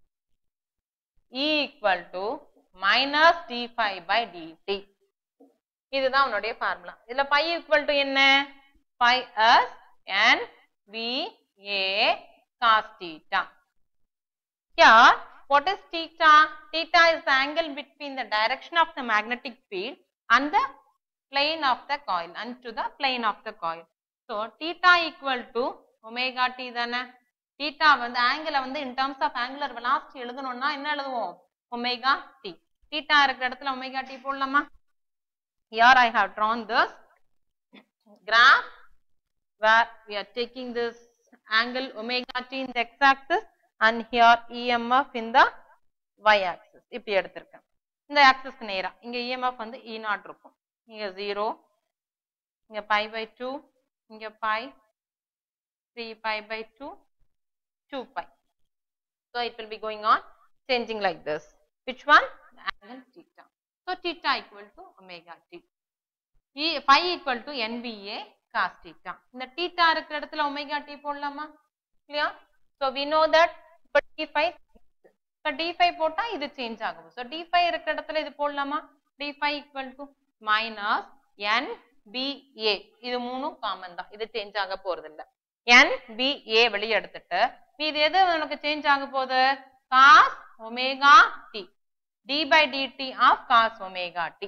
e equal to minus d phi by dt இதுதான் உன்னுடைய formula இதுல phi equal to என்ன phi s n v a cos theta here what is theta theta is the angle between the direction of the magnetic field and the plane of the coil and to the plane of the coil so theta equal to omega t தானே theta வந்து ஆங்கிள வந்து in terms of angular velocity எழுதணும்னா என்ன எழுதுவோம் omega t theta இருக்கிற இடத்துல omega t போடலாமா here I have drawn this graph where we are taking this angle omega t in the x-axis and here EMF in the y-axis இப்படி எடுத்திருக்கேன் இந்த ஆக்சிஸ்க்கு நேரா இங்க EMF வந்து E நாட் இருக்கும் இங்க ஜீரோ இங்க பை பை டூ இங்க pi three pi by two two pi so it will be going on changing like this which one the angle theta so theta equal to omega t e phi equal to nba cos theta இந்த theta இருக்கிற இடத்துல omega t போடலாமா clear so we know that but t phi இப்போ T five போட்டா இது change ஆகும் so D five இருக்கிற இடத்துல இது போடலாமா T five equal to minus N B A இது மூணும் காமன் தான் இது சேஞ்ச் ஆக போறது இல்ல என் பி ஏ வெளியே எடுத்துட்டு இது எது உனக்கு சேஞ்ச் ஆக போகுது cos omega T D by DT of cos omega T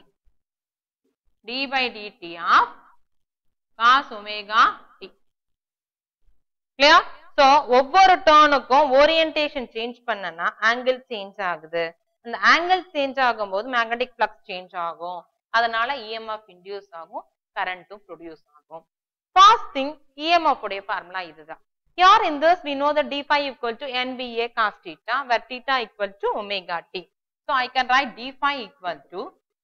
D by DT of cos omega T clear so ஒவ்வொரு டேர்னுக்கும் ஓரியன்டேஷன் சேஞ்ச் பண்ணனா ஆங்கிள் சேஞ்ச் ஆகுது அந்த ஆங்கிள் சேஞ்ச் ஆகும்போது மேக்னெட்டிக் ஃப்ளக்ஸ் சேஞ்ச் ஆகும் அதனால இஎம்எஃப் இன்டியூஸ் ஆகும் கரண்ட்டும் ப்ரொடியூஸ் ஆகும் ஃபர்ஸ்ட் திங் இஎம்எஃப் உடைய ஃபார்முலா இதுதான் Here in this we know that d phi equal to NBA cos theta where theta equal to omega t. So I can write d phi equal to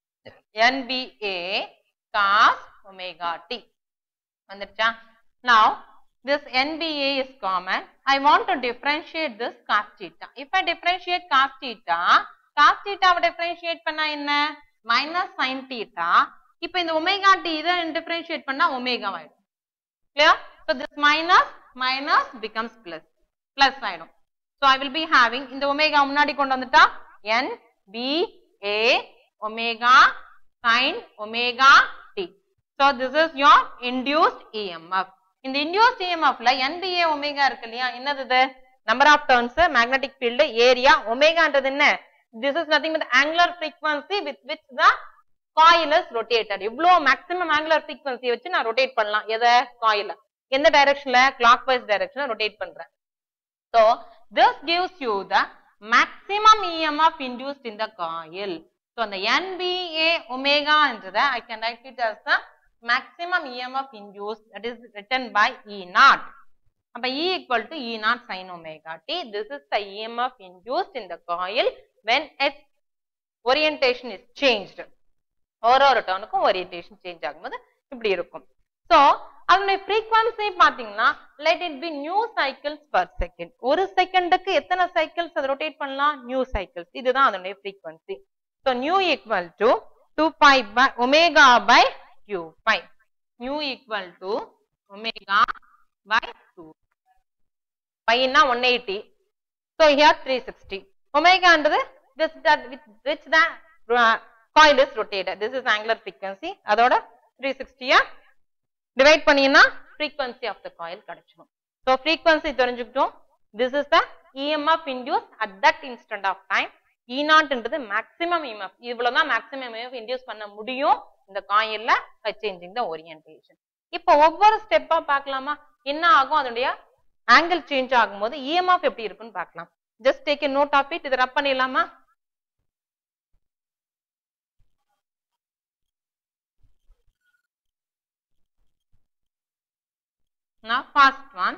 NBA cos omega t. வந்துருச்சா now this NBA is common I want to differentiate this cos theta if I differentiate cos theta cos theta வை differentiate பண்ணா என்ன minus sin theta இப்போ இந்த omega t இதை differentiate பண்ணா omega ஆயிடும் clear so this minus minus becomes plus plus ஆயிடும் so I will be having இந்த omega முன்னாடி கொண்டு வந்துட்டா n b a omega sin omega t so this is your induced EMF இந்த induced EMF ல NBA omega இருக்கு இல்லையா என்னது இது number of turns magnetic field area ஒமேகான்றது என்ன this is nothing but angular frequency with which the coil is rotated இவ்ளோ maximum angular frequency வச்சு நான் rotate பண்ணலாம் எதை coil எந்த directionல clockwise directionல rotate பண்றேன் so this gives you the maximum EMF induced in the coil so அந்த NBA omega என்றதை I can write it as the maximum EMF induced that is written by E naught அப்ப E equal to E naught sin omega t this is the EMF induced in the coil when its orientation is changed ஒரு ஒரு டர்னுக்கும் orientation change ஆகும்போது இப்படி இருக்கும் so அதனுடைய frequency பாத்தீங்கன்னா let it be new cycles per second ஒரு செகண்டுக்கு எத்தனை சைக்கிள்ஸ் அதை ரொட்டேட் பண்ணலாம் நியூ சைக்கிள்ஸ் இதுதான் அதனுடைய frequency so new equal to 2 pi by omega by q pi new equal to omega by 2 pi னா 180 so here 360 omega ன்றது this that with which the uh, coil is rotated this is angular frequency அதோட 360 ய divide பண்ணீங்கன்னா frequency of the coil கிடைச்சிடும் so frequency தெரிஞ்சுக்கிட்டோம் this is the EMF induced at that instant of time E naught ன்றது maximum EMF இவ்வளவுதான் maximum EMF induce பண்ண முடியும் இந்த காயில்ல by changing the orientation இப்போ ஒவ்வொரு ஸ்டெப்பா பார்க்கலாமா என்ன ஆகும் அதனுடைய ஆங்கிள் சேஞ்ச் ஆகும்போது EMF எப்படி இருக்குன்னு பார்க்கலாம் just take a note of it இதை ரப் பண்ணிடலாமா Now first one.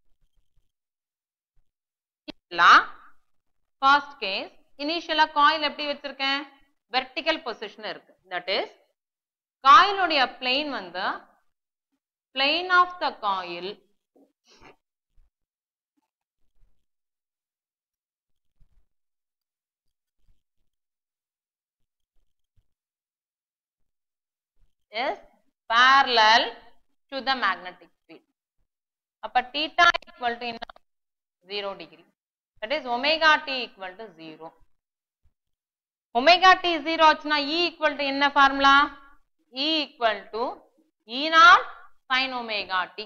First case, initial coil எப்படி வச்சிருக்கேன் vertical position இருக்கு that is coil உடைய plane வந்து plane of the coil is parallel to the magnetic field. அப்ப theta equal to என்ன 0 degree. That is omega t equal to 0. omega t 0 ஆச்சுன்னா E equal to என்ன formula E equal to E naught sin omega t.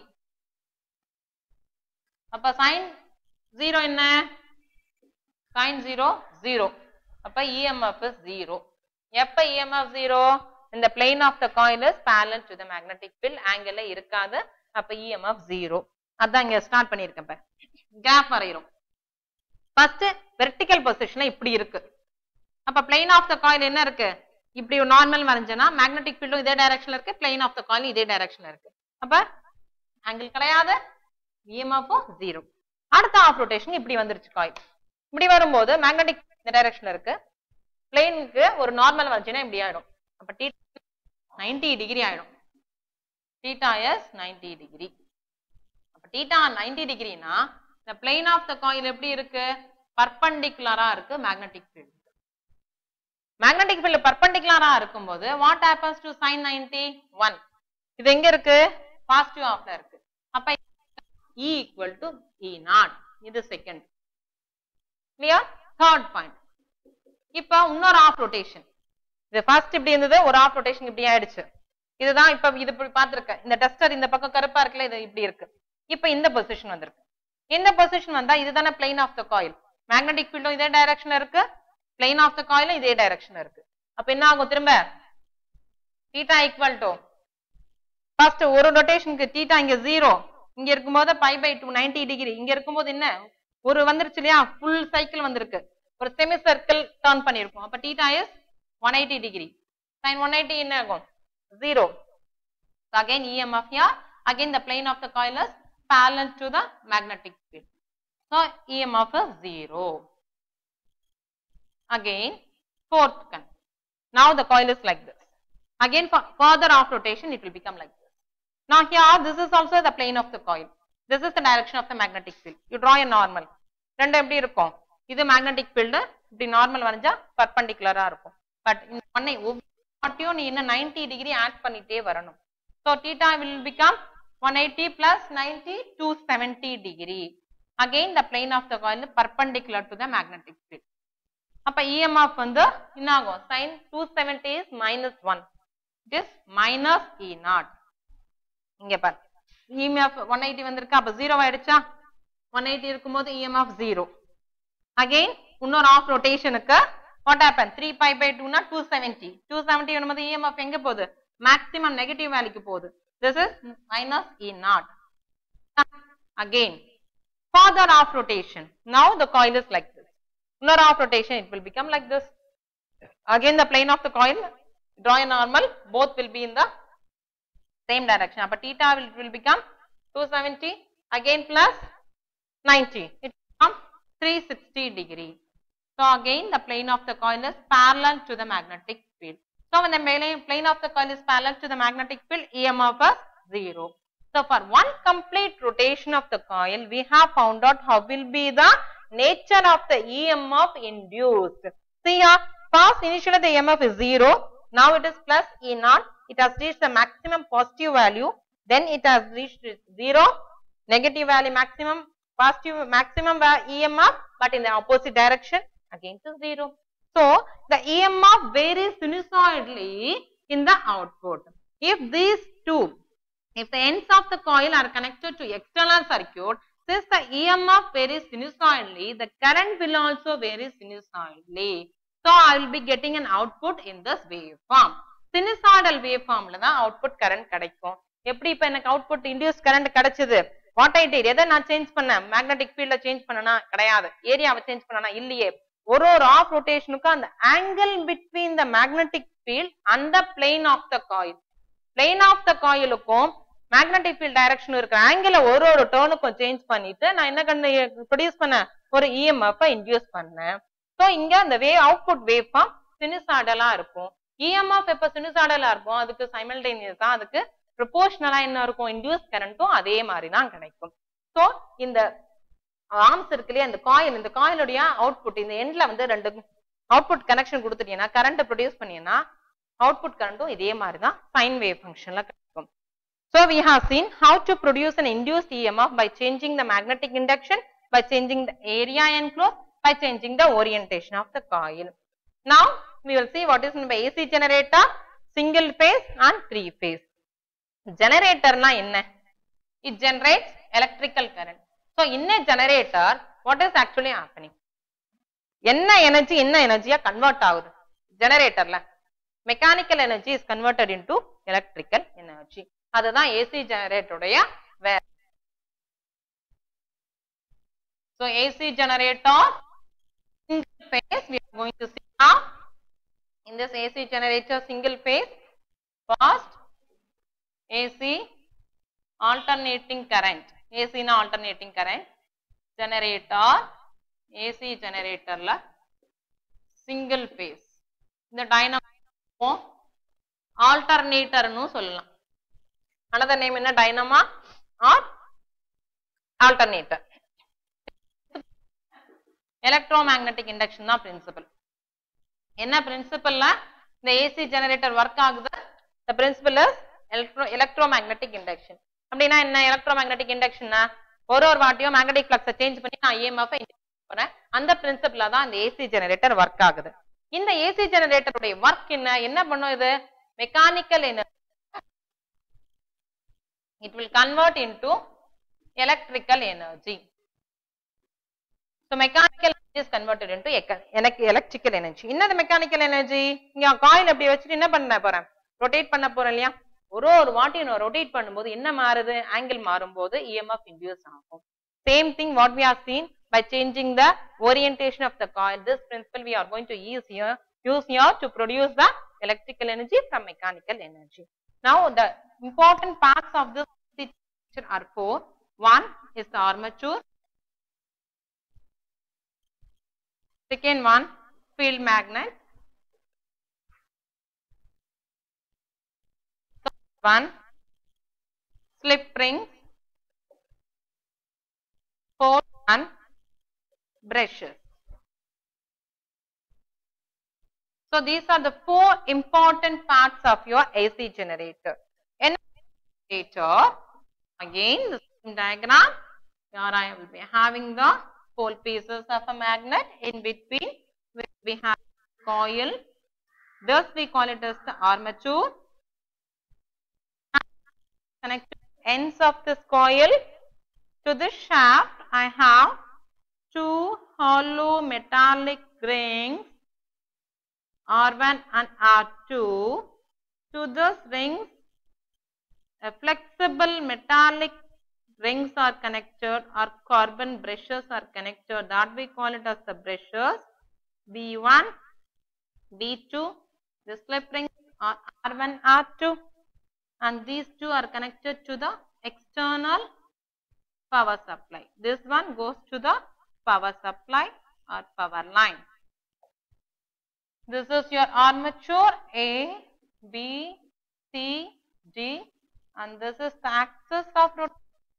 அப்ப sin 0 என்ன sin 0 0. அப்ப EMF is 0. எப்ப EMF 0 இந்த plane of the coil is parallel to the magnetic field angle இருக்காது அப்ப EMF 0 அதான் இங்க ஸ்டார்ட் பண்ணிருக்கேன் இப்ப கேப் வரைகிறோம் ஃபர்ஸ்ட் வெர்டிக்கல் பொசிஷன்ல இப்படி இருக்கு அப்ப பிளேன் ஆஃப் த காயில் என்ன இருக்கு இப்படி ஒரு நார்மல் வரைஞ்சனா மேக்னெட்டிக் ஃபீல்டும் இதே டைரக்ஷன்ல இருக்கு பிளேன் ஆஃப் த காயில் இதே டைரக்ஷன்ல இருக்கு அப்ப ஆங்கிள் கிடையாது இஎம்எஃப் ஜீரோ அடுத்த ஆஃப் ரொட்டேஷன் இப்படி வந்துருச்சு காயில் இப்படி வரும்போது மேக்னெட்டிக் இந்த டைரக்ஷன்ல இருக்கு பிளேனுக்கு ஒரு நார்மல் வரைஞ்சினா இப்படி ஆயிடும் அப்ப டி நைன்டி டிகிரி ஆயிடும் தீட்டா எஸ் நைன்டி டிகிரி அப்ப தீட்டா நைன்டி டிகிரினா இந்த பிளேன் ஆஃப் த காயில் எப்படி இருக்கு பர்பண்டிகுலரா இருக்கு மேக்னெட்டிக் ஃபீல்ட் மேக்னெட்டிக் ஃபீல்ட் பர்பண்டிகுலரா இருக்கும்போது வாட் ஹேப்பன்ஸ் டு sin 90 1 இது எங்க இருக்கு பாசிட்டிவ் ஆஃப்ல இருக்கு அப்ப E equal to E naught இது செகண்ட் கிளியர் தேர்ட் பாயிண்ட் இப்ப இன்னொரு ஆஃப் ரொட்டேஷன் இது ஃபர்ஸ்ட் இப்படி இருந்தது ஒரு ஆஃப் ரொட்டேஷன் இப்படி ஆயிடுச்சு இதுதான் இப்ப இது இப்படி பார்த்திருக்கேன் இந்த டஸ்டர் இந்த பக்கம் கருப்பா இருக்குல்ல இது இப்படி இருக்கு இப்ப இந்த பொசிஷன் வந்திருக்கு இந்த பொசிஷன் வந்தா இதுதானே plane of the coil magnetic ஃபீல்டும் இதே டைரக்ஷன்ல இருக்கு பிளேன் ஆஃப் த காயிலும் இதே டைரக்ஷன்ல இருக்கு அப்ப என்ன ஆகும் திரும்ப தீட்டா ஈக்குவல் டு ஃபர்ஸ்ட் ஒரு ரொட்டேஷனுக்கு தீட்டா இங்க ஜீரோ இங்க இருக்கும்போது pi by two ninety degree இங்க இருக்கும்போது என்ன ஒரு வந்துருச்சு இல்லையா ஃபுல் சைக்கிள் வந்திருக்கு ஒரு செமி சர்க்கிள் டர்ன் பண்ணிருக்கோம் அப்ப theta is one eighty degree sine one eighty என்ன ஆகும் zero again EMF here again the plane of the coil is parallel to the magnetic field so EMF is zero again fourth con now the coil is like this again for further off rotation it will become like this now here this is also the plane of the coil this is the direction of the magnetic field you draw a normal ரெண்டு எப்படி இருக்கும் இது magnetic field இப்படி normal வரைஞ்சா பர்பண்டிகுலரா இருக்கும் but இந்த ஒன்னை ஒவ்வொரு நீ இன்னும் 90 டிகிரி ஆட் பண்ணிட்டே வரணும் so theta will become 180 plus 90 270 degree again the plane of the coil perpendicular to the magnetic field அப்ப EMF வந்து என்ன ஆகும் sin 270 is minus 1 it is minus E naught இங்க பாரு EMF 180 வந்திருக்கு அப்ப 0 ஆயிடுச்சா 180 இருக்கும்போது EMF 0 again இன்னொரு ஆஃப் ரொட்டேஷனுக்கு what happened 3 pi by 2 னா 270 270 வரும்போது EMF எங்க போகுது மேக்ஸிமம் நெகட்டிவ் வேல்யூக்கு போகுது this is minus E naught again further off rotation now the coil is like this இன்னொரு off rotation it will become like this again the plane of the coil draw a normal both will be in the same direction அப்ப theta will, will become 270 again plus 90 it will become 360 degree so again the plane of the coil is parallel to the magnetic field so when the plane plane of the coil is parallel to the magnetic field EMF is 0 so for one complete rotation of the coil we have found out how will be the nature of the EMF induced see here first initially the EMF is 0 now it is plus E naught it has reached the maximum positive value then it has reached 0 negative value maximum positive maximum va- EMF but in the opposite direction again to 0 so the EMF varies sinusoidally in the output if these two if the ends of the coil are connected to external circuit since the EMF varies sinusoidally the current will also vary sinusoidally so I will be getting an output in this waveform sinusoidal waveformல தான் output current கிடைக்கும் எப்படி இப்ப எனக்கு output induced current கிடைச்சது what I did எதை நான் change பண்ணேன் magnetic ஃபீல்ட change பண்ணனா கிடையாது ஏரியாவை சேஞ்ச் பண்ணனா இல்லையே ஒரு ஒரு ஆஃப் ரொட்டேஷனுக்கும் அந்த angle between the magnetic field அந்த plane of the coil plane of the காயிலுக்கும் மேக்னெட்டிக் ஃபீல்ட் டைரக்ஷன் இருக்கிற ஆங்கிள ஒரு ஒரு டேர்னுக்கும் சேஞ்ச் பண்ணிட்டு நான் என்ன கண்டு ப்ரொடியூஸ் பண்ணேன் ஒரு இஎம்எஃப் இன்டியூஸ் பண்ணேன் ஸோ இங்க அந்த வே அவுட்புட் வேவ் ஃபார்ம் சினுசாடலா இருக்கும் இஎம்எஃப் எப்ப சினுசாடலா இருக்கும் அதுக்கு சைமல்டேனியஸா அதுக்கு ப்ரொபோர்ஷனலா என்ன இருக்கும் இன்டியூஸ் கரண்ட்டும் அதே மாதிரி தான் கிடைக்கும் ஸோ இந்த ஆர்ம்ஸ் இருக்கு இல்லையா இந்த காயில் இந்த காயிலுடைய அவுட்புட் இந்த எண்ட்ல வந்து ரெண்டு அவுட்புட் கனெக்ஷன் கொடுத்துட்டீங்கன்னா கரண்ட் ப்ரொடியூஸ் பண்ணீங்கன்னா அவுட்புட் கரண்ட்டும் இதே மாதிரி தான் சைன் வேவ் ஃபங்க்ஷன்ல கிடைக்கும் So we have seen how to produce an induced EMF by changing the magnetic induction, by changing the area enclosed, by changing the orientation of the coil. Now we will see what is meant by AC generator, single phase and three phase. Generator na என்ன? It generates electrical current. So in a generator, what is actually happening? என்ன energy என்ன எனர்ஜியா convert ஆகுது ஜெனரேட்டர்ல mechanical energy is converted into electrical energy அதுதான் AC ஜெனரேட்டருடைய வேலை so AC generator single phase we are going to see now in this AC generator single phase first AC alternating current AC na alternating current generator AC generatorல single phase இந்த dynamo ஆல்டர்னேட்டர்னு சொல்லலாம் another name என்ன dynamo or alternator electromagnetic induction தான் principle என்ன பிரின்சிபல்ல இந்த AC generator work ஆகுது the principle is electro electromagnetic induction அப்படின்னா என்ன எலக்ட்ரோமேக்னெட்டிக் இண்டக்ஷன்னா ஒரு ஒரு வாட்டியும் மேக்னெட்டிக் ஃப்ளக்ஸை சேஞ்ச் பண்ணி நான் இஎம்எஃப் போறேன் அந்த பிரின்சிபிள்ல தான் இந்த ஏசி ஜெனரேட்டர் ஒர்க் ஆகுது இந்த ஏசி ஜெனரேட்டருடைய ஒர்க் என்ன என்ன பண்ணும் இது mechanical energy it will convert into electrical energy so mechanical energy is converted into eca- elec- electrical energy என்னது mechanical energy இங்க காயில் அப்படி வச்சுட்டு என்ன பண்ண போறேன் ரொட்டேட் பண்ண போறேன் இல்லையா ஒரு ஒரு வாட்டி நான் ரொட்டேட் பண்ணும்போது என்ன மாறுது ஆங்கிள் மாறும்போது EMF induce ஆகும் same thing what we have seen by changing the orientation of the coil this principle we are going to use here use here to produce the electrical energy from mechanical energy now the important parts of this picture are four one is the armature second one field magnet Third one slip rings fourth one brushes so these are the four important parts of your AC generator An generator again the same diagram here I will be having the pole pieces of a magnet in between where we have coil thus we call it as the armature connected ends of this coil to this shaft I have two hollow metallic rings R1 and R2 to this rings a flexible metallic rings are connected or carbon brushes are connected that we call it as the brushes B1, B2, the slip rings are R1, R2 and these two are connected to the external power supply. This one goes to the power supply or power line. This is your armature A, B, C, D and this is the axis of rotation.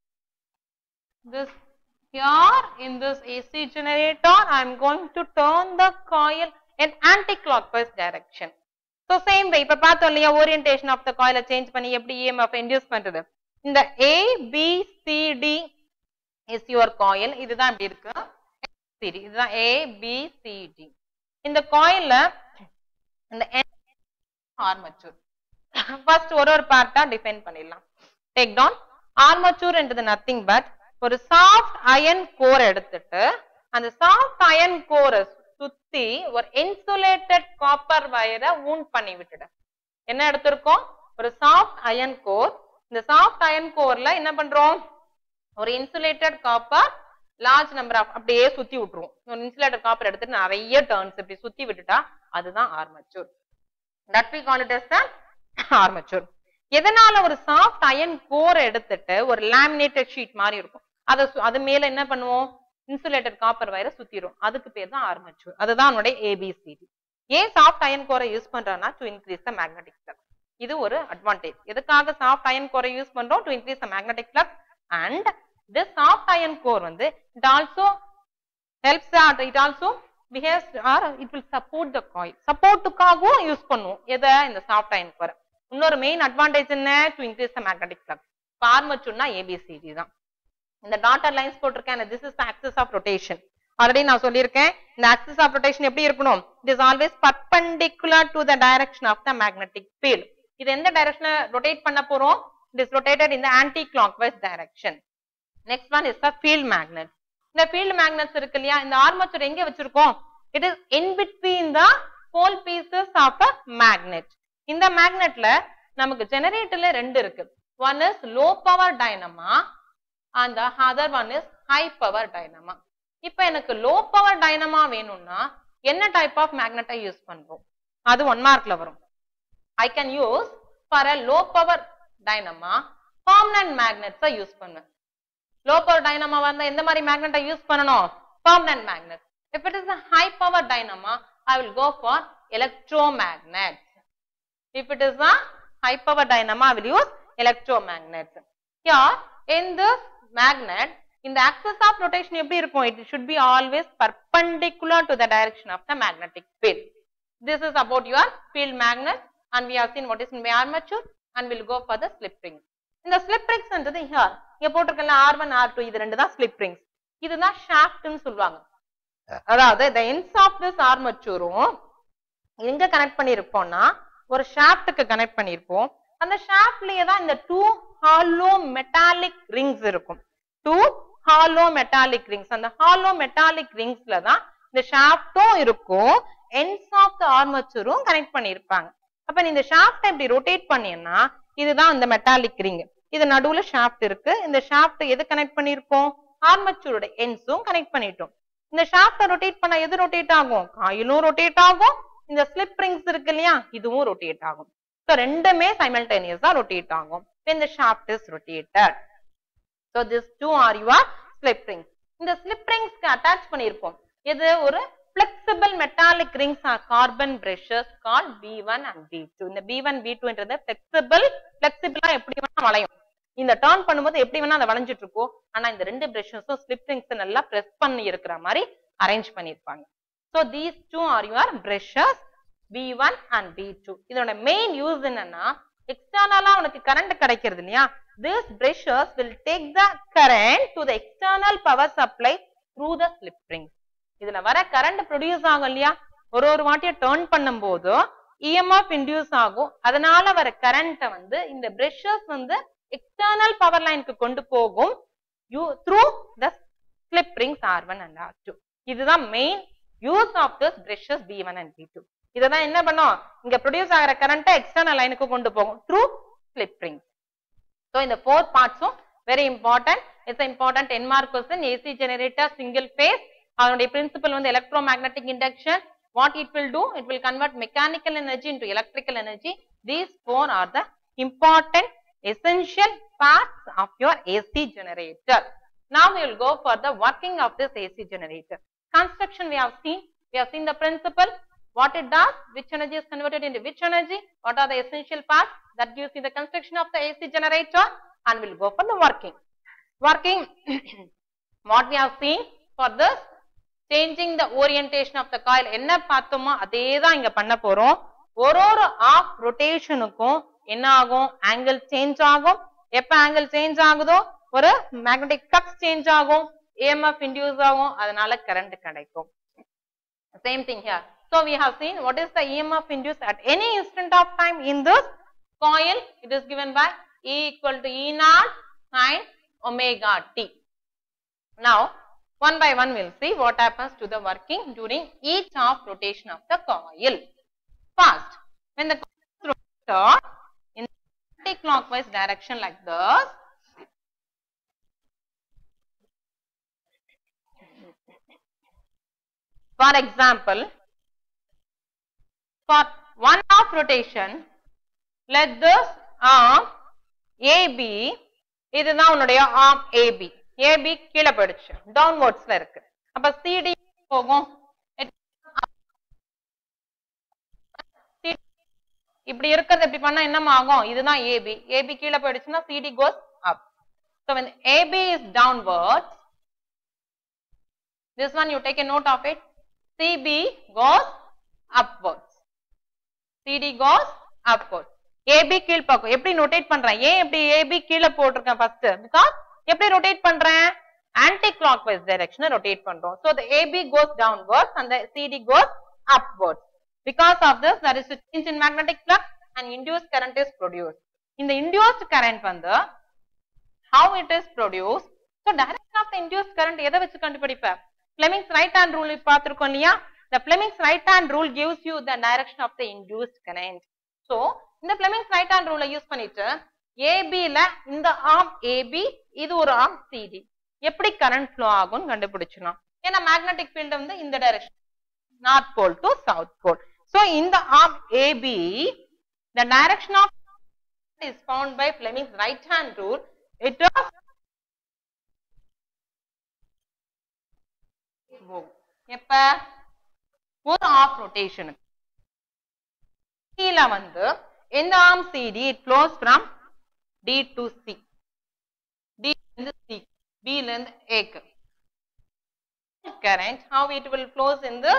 This here in this AC generator I am going to turn the coil in anti-clockwise direction. So same way இப்ப பார்த்தோம் இல்லையா orientation of the coil change பண்ணி எப்படி EMF induce பண்றது இந்த A, B, C, D is your coil இதுதான் இப்படி இருக்கு CD இதுதான் A, B, C, D இந்த காயில்ல இந்த ஆர்மச்சூர் ஃபர்ஸ்ட் ஒரு ஒரு பார்ட்டா டிஃபைன் பண்ணிடலாம் டேக் டவுன் ஆர்மச்சூர் என்றது நத்திங் பட் ஒரு சாஃப்ட் அயன் கோர் எடுத்துட்டு அந்த சாஃப்ட் அயன் கோரை சுத்தி ஒரு இன்சுலேட்டட் காப்பர் வயரை ஊன் பண்ணி விட்டுடு என்ன எடுத்திருக்கோம் ஒரு சாஃப்ட் அயன் கோர் இந்த சாஃப்ட் அயன் கோர்ல என்ன பண்றோம் ஒரு insulated copper large number of அப்படியே சுத்தி விட்டுருவோம் ஒரு இன்சுலேட்டர் காப்பர் எடுத்துட்டு நிறைய டர்ன்ஸ் இப்படி சுத்தி விட்டுட்டா அதுதான் armature that we call it as the armature எதனால ஒரு சாஃப்ட் அயன் கோர் எடுத்துட்டு ஒரு லேமினேட்டட் ஷீட் மாதிரி இருக்கும் அதை சு- அது மேல என்ன பண்ணுவோம் இன்சுலேட்டட் காப்பர் வயரை சுத்திரும் அதுக்கு பேர் தான் ஆர்மச்சூர் அதுதான் உன்னுடைய ஏபிசிடி ஏன் சாஃப்ட் அயன் கோரை யூஸ் பண்றோம்னா to increase the magnetic flux இது ஒரு அட்வான்டேஜ் எதுக்காக சாஃப்ட் அயன் கோரை யூஸ் பண்றோம் to increase the magnetic flux and this soft iron core வந்து it also helps that it also behaves or it will support the coil சப்போர்ட்டுக்காகவும் use பண்ணுவோம் எதை இந்த சாஃப்ட் அயன் கோரை இன்னொரு மெயின் அட்வான்டேஜ் என்ன to increase the magnetic flux பார்மச்சுன்னா ABCD தான் இந்த டாட்டர் லைன்ஸ் போட்டிருக்கேன் this is axis of rotation already நான் சொல்லியிருக்கேன் இந்த ஆக்சிஸ் ஆஃப் ரொட்டேஷன் எப்படி இருக்கணும் it is always perpendicular to the direction of the magnetic field இது எந்த டைரக்ஷனை ரொட்டேட் பண்ண போறோம் it is rotated in the anticlockwise direction next one is the field magnet இந்த ஃபீல்ட் மேக்னெட்ஸ் இருக்கு இல்லையா இந்த ஆர்மச்சர் எங்க வச்சிருக்கோம் it is in between the pole pieces of a magnet இந்த மேக்னெட்ல நமக்கு ஜெனரேட்டர்ல ரெண்டு இருக்கு one is low power dynamo and other one is high power dynamo இப்போ எனக்கு லோ பவர் டைனமா வேணும்னா என்ன டைப் ஆஃப் மேக்னெட்டை யூஸ் பண்றோம் அது ஒன் மார்க்ல வரும் I can use for a low power dynamo permanent மேக்னெட்ஸை யூஸ் பண்ணுவேன் லோ பவர் டைனமா வந்தா எந்த மாதிரி மேக்னெட்டை யூஸ் பண்ணணும் permanent magnet if it is a high power dynamo I will go for electromagnets if it is a high power dynamo i will use electromagnets here in this magnet in the axis of rotation எப்படி இருக்கும் it should be always perpendicular to the direction of the magnetic field this is about your field magnet and we have seen what is in my armature and we'll go for the slip rings இந்த slip rings ன்றது here இங்க போட்டிருக்கல R1 R2 இது ரெண்டு தான் slip rings இதுதான் shaft னு சொல்லுவாங்க அதாவது the ends of this armatureம் எங்க கனெக்ட் பண்ணிருப்போம்னா ஒரு ஷாஃப்ட்டுக்கு கனெக்ட் பண்ணிருப்போம் அந்த ஷாஃப்ட்லயே தான் இந்த டூ ஹாலோ மெட்டாலிக் ரிங்ஸ் இருக்கும் டூ ஹாலோ மெட்டாலிக் ரிங்ஸ் அந்த ஹாலோ மெட்டாலிக் ரிங்ஸ்ல தான் இந்த ஷாஃப்ட்டும் இருக்கும் ends of the armatureம் கனெக்ட் பண்ணிருப்பாங்க அப்ப நீ இந்த ஷாஃப்ட் இப்படி ரொட்டேட் பண்ணீங்கன்னா இதுதான் இந்த மெட்டாலிக் ரிங் இது நடுவுல ஷாஃப்ட் இருக்கு இந்த ஷாஃப்ட் எது கனெக்ட் பண்ணிருக்கோம் ஆர்மச்சூரோட எண்ட்ஸும் கனெக்ட் பண்ணிட்டோம் இந்த ஷாஃப்ட ரொட்டேட் பண்ணா எது ரொட்டேட் ஆகும் காயிலும் ரொட்டேட் ஆகும் இந்த ஸ்லிப் ரிங்ஸ் இருக்கு இல்லையா இதுவும் ரொட்டேட் ஆகும் ஸோ ரெண்டுமே சைமல்டேனியஸா ரொட்டேட் ஆகும் when the shaft is rotated so these two are your slip rings இந்த slip ringsக்கு அட்டாச் பண்ணிருப்போம் இது ஒரு flexible metallic rings are carbon brushes called B1 and B2 இந்த B1 B2 ன்றது flexible flexible எப்படி வேணா வளையும் இந்த டர்ன் பண்ணும்போது எப்படி வேணா அதை வளைஞ்சிட்டு இருக்கும் ஆனா இந்த ரெண்டு பிரஷஸும் ஸ்லிப் ரிங்ஸ் நல்லா பிரஸ் பண்ணி இருக்கிற மாதிரி அரேஞ்ச் பண்ணிருப்பாங்க so these two are your brushes B1 and B2 இதோட மெயின் யூஸ் என்னன்னா எக்ஸ்டர்னலா உனக்கு கரண்ட் கிடைக்கிறது இல்லையா this brushes will take the current to the external power supply through the slip rings இதுல வர கரண்ட் ப்ரொடியூஸ் ஆகும் இல்லையா ஒரு ஒரு வாட்டியும் டர்ன் பண்ணும்போது இஎம்எஃப் இன்டியூஸ் ஆகும் அதனால வர கரண்ட்டை வந்து இந்த பிரஷஸ் வந்து எக்ஸ்டர்னல் பவர் லைனுக்கு கொண்டு போகும் you through the slip rings R one and R two இதுதான் main use of this brushes B one and B two இததான் என்ன பண்ணும் இங்க ப்ரொடியூஸ் ஆகிற கரண்ட்டை எக்ஸ்டர்னல் லைனுக்கு கொண்டு போகும் through slip rings So in the four parts um, very important. It's an important N mark question. AC generator single phase. அதனுடைய principle வந்து electromagnetic induction. What it will do? It will convert mechanical energy into electrical energy. These four are the important essential parts of your AC generator. Now we will go for the working of this AC generator. Construction we have seen. We have seen the principle. What it does, which energy is converted into which energy, what are the essential parts that gives you the construction of the AC generator and we'll go for the working. Working, what we have seen for this, changing the orientation of the coil, என்ன பார்த்தோமோ அதே தான் இங்க பண்ண போறோம் ஒரு ஒரு half ரொட்டேஷனுக்கும் என்ன ஆகும் ஆங்கிள் சேஞ்ச் ஆகும் எப்ப ஆங்கிள் சேஞ்ச் ஆகுதோ ஒரு மேக்னெட்டிக் ஃப்ளக்ஸ் சேஞ்ச் ஆகும் ஏஎம்எஃப் இன்டியூஸ் ஆகும் அதனால கரண்ட் கிடைக்கும் same thing here so we have seen what is the emf induced at any instant of time in this coil it is given by e equal to e naught sin omega t now one by one we'll see what happens to the working during each of rotation of the coil first when the coil is rotated in anti-clockwise direction like this For example, for one half rotation, let this arm AB, இதுதான் உன்னுடைய arm AB. AB கீழே போயிடுச்சு டவுன்வர்ட்ஸ்ல இருக்கு அப்ப CD போகும் CD இப்படி இருக்கிறது இப்படி பண்ணா என்னமா ஆகும் இதுதான் AB. AB கீழே போயிடுச்சுன்னா CD goes up. So when AB is downwards, this one you take a note of it. CB goes upwards. CD goes upwards. AB கீழ் பக்கம் எப்படி ரொட்டேட் பண்றேன் ஏன் எப்படி AB கீழே போட்டிருக்கேன் ஃபர்ஸ்ட் பிகாஸ் எப்படி ரொட்டேட் பண்றேன் anticlockwise direction rotate பண்றோம் so the AB goes downwards and the CD goes upwards because of this there is a change in magnetic flux and induced current is produced இந்த induced current வந்து how it is produced so direction of the induced current எதை வச்சு கண்டுபிடிப்ப Fleming's right hand rule பார்த்திருக்கோம் இல்லையா the Fleming's right hand rule gives you the direction of the induced current so இந்த Fleming's right hand rule use பண்ணிட்டு AB ல இந்த arm AB இது ஒரு arm CD எப்படி current flow ஆகும்னு கண்டுபிடிச்சிடலாம் ஏன்னா magnetic field வந்து இந்த direction north pole to south pole so இந்த arm AB the direction of is found by Fleming's right hand rule it is போகும் எப்ப ஒரு ஆஃப் ரொட்டேஷனுக்கு கீழ வந்து எந்த arm CD it goes from D to C D இருந்து சி பி ல இருந்து ஏக்கு current how it will flows in this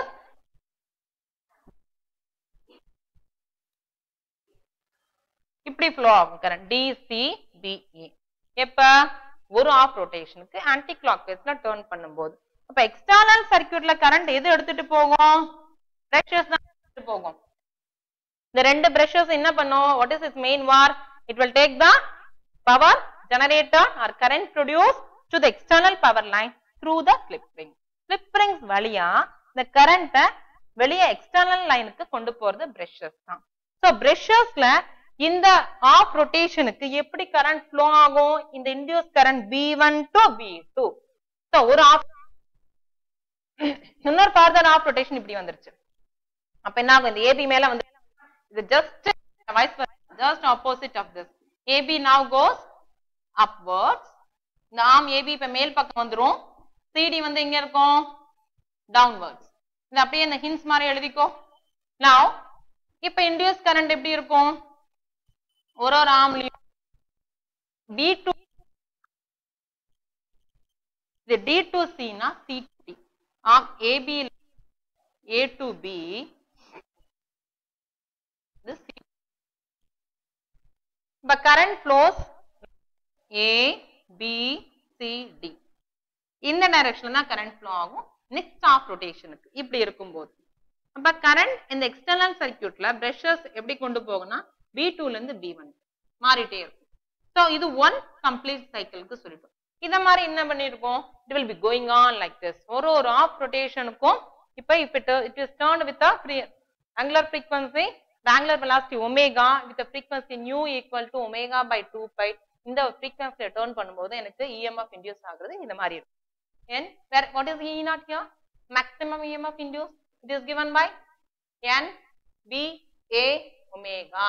இப்படி flow ஆகும் current டிசி பிஇ எப்ப ஒரு ஆஃப் ரொட்டேஷனுக்கு ஆன்டி கிளாக் வைஸ்ல டேர்ன் பண்ணும்போது அப்ப எக்ஸ்டர்னல் சர்க்யூட்ல கரண்ட் எது எடுத்துட்டு போகும் பிரஷஸ் தான் எடுத்துட்டு போகும் இந்த ரெண்டு பிரஷஸ் என்ன பண்ணும் வாட் இஸ் இஸ் மெயின் வார் it will take the power generator or current produce to the external power line through the slip ring slip rings வழியா இந்த கரண்ட்டை வெளியே எக்ஸ்டர்னல் லைனுக்கு கொண்டு போறது பிரஷஸ் தான் சோ பிரஷஸ்ல இந்த ஆஃப் ரொட்டேஷனுக்கு எப்படி கரண்ட் ஃப்ளோ ஆகும் இந்த induce current B one to B two so ஒரு ஆஃப் இன்னொரு ஃபார்தர் ஆஃப் ரொட்டேஷன் இப்படி வந்துருச்சு அப்ப என்ன ஆகும் இந்த ஏபி மேல வந்து இது just vice just opposite of this AB now goes upwards இந்த ஆம் ஏபி இப்ப மேல் பக்கம் வந்துரும் சிடி வந்து எங்க இருக்கும் டவுன்வர்ட்ஸ் இது அப்படியே இந்த ஹின்ஸ் மாதிரி எழுதிக்கோ நவ் இப்ப இன்டியூஸ் கரண்ட் எப்படி இருக்கும் ஒரு ஒரு ஆம்லயும் டி டூ இது டி டு சினா C D arm AB A to B இப்ப current flows A B C D இந்த டைரக்ஷன்ல தான் கரண்ட் ஃப்ளோ ஆகும் நெக்ஸ்ட் ஆஃப் ரொட்டேஷனுக்கு இப்படி இருக்கும்போது அப்ப கரண்ட் இந்த எக்ஸ்டர்னல் சர்க்யூட்ல பிரஷஸ் எப்படி கொண்டு போகும்னா பி டூல இருந்து பி ஒன் மாறிட்டே இருக்கும் ஸோ இது ஒன் கம்ப்ளீட் சைக்கிளுக்கு சொல்லிட்டோம் இத மாதிரி என்ன பண்ணிருக்கோம் it will be going on like this ஒரு ஒரு ஆஃப் ரொட்டேஷனுக்கும் இப்ப இப்ப it is turn with angular frequency the angular velocity omega with the frequency nu equal to omega by 2 pi இந்த frequency டர்ன் பண்ணும்போது எனக்கு EMF induce ஆகுறது இந்த மாதிரி இருக்கும் n where what is E not here maximum EMF induced it is given by n b a omega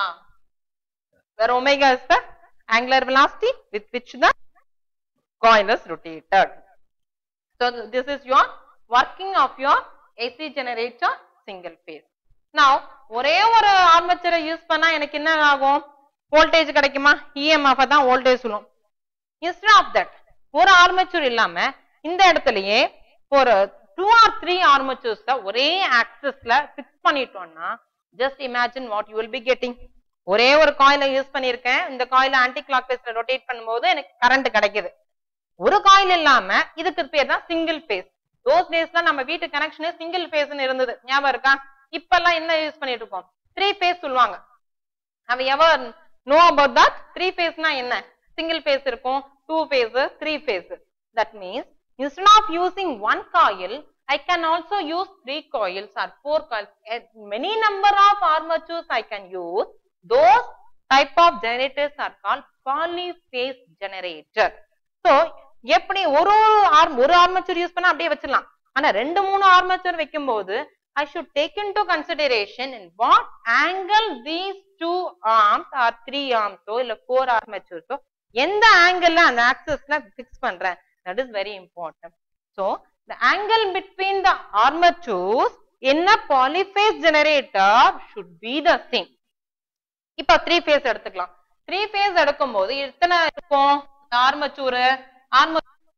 where omega is the angular velocity with which the coil is rotated so this is your working of your AC generator single phase now ஒரே ஒரு ஆர்மேச்சரை use பண்ணா எனக்கு என்ன ஆகும் voltage கிடைக்குமா EMF தான் voltage சொல்லும் instead of that ஒரு ஆர்மேச்சர் இல்லாம இந்த இடத்துலயே ஒரு டூ ஆர் த்ரீ ஆர்மேச்சர்ஸ் ஒரே ஆக்சிஸ்ல பிக்ஸ் பண்ணிட்டோம்னா just imagine what you will be getting ஒரே ஒரு காயில யூஸ் பண்ணிருக்கேன் இந்த காயில ஆன்டி கிளாக் பேஸ்ல ரொட்டேட் பண்ணும்போது எனக்கு கரண்ட் கிடைக்குது ஒரு காயில் இல்லாம இதுக்கு பேர் தான் சிங்கிள் பேஸ் தோஸ் டேஸ்ல நம்ம வீட்டு கனெக்ஷனே சிங்கிள் பேஸ்னு இருந்தது ஞாபகம் இருக்கா இப்ப எல்லாம் என்ன யூஸ் பண்ணிட்டு இருக்கோம் த்ரீ பேஸ் சொல்லுவாங்க whoever know about that three பேஸ்னா என்ன சிங்கிள் பேஸ் இருக்கும் two phase three phase that means instead of using one coil I can also use three coils or four coils. A many number of armatures I can use. Those type of generators are called polyphase generator. So, எப்படி ஒரு ஒரு arm ஒரு armature use பண்ணா அப்படியே வச்சிடலாம் ஆனா ரெண்டு மூணு ஆர்மேச்சர் வைக்கும்போது I should take into consideration in what angle these two arms or three arms ஓ இல்ல four armatures ஓ எந்த ஆங்கிள் அந்த ஆக்சஸ்ல பிக்ஸ் பண்றேன் that is very important. So, the angle between the armatures in a polyphase generator should be the same. இப்ப three phase எடுத்துக்கலாம் three phase எடுக்கும்போது எத்தனை இருக்கும் ஆர்மச்சூர் ஆர்ம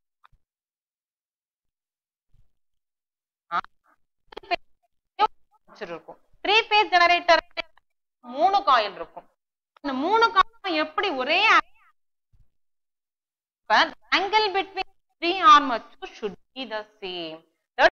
இருக்கும் த்ரீ ஃபேஸ் ஜெனரேட்டர் மூணு காயில் இருக்கும் இந்த மூணு காயில் எப்படி ஒரே angle between three armature should be the same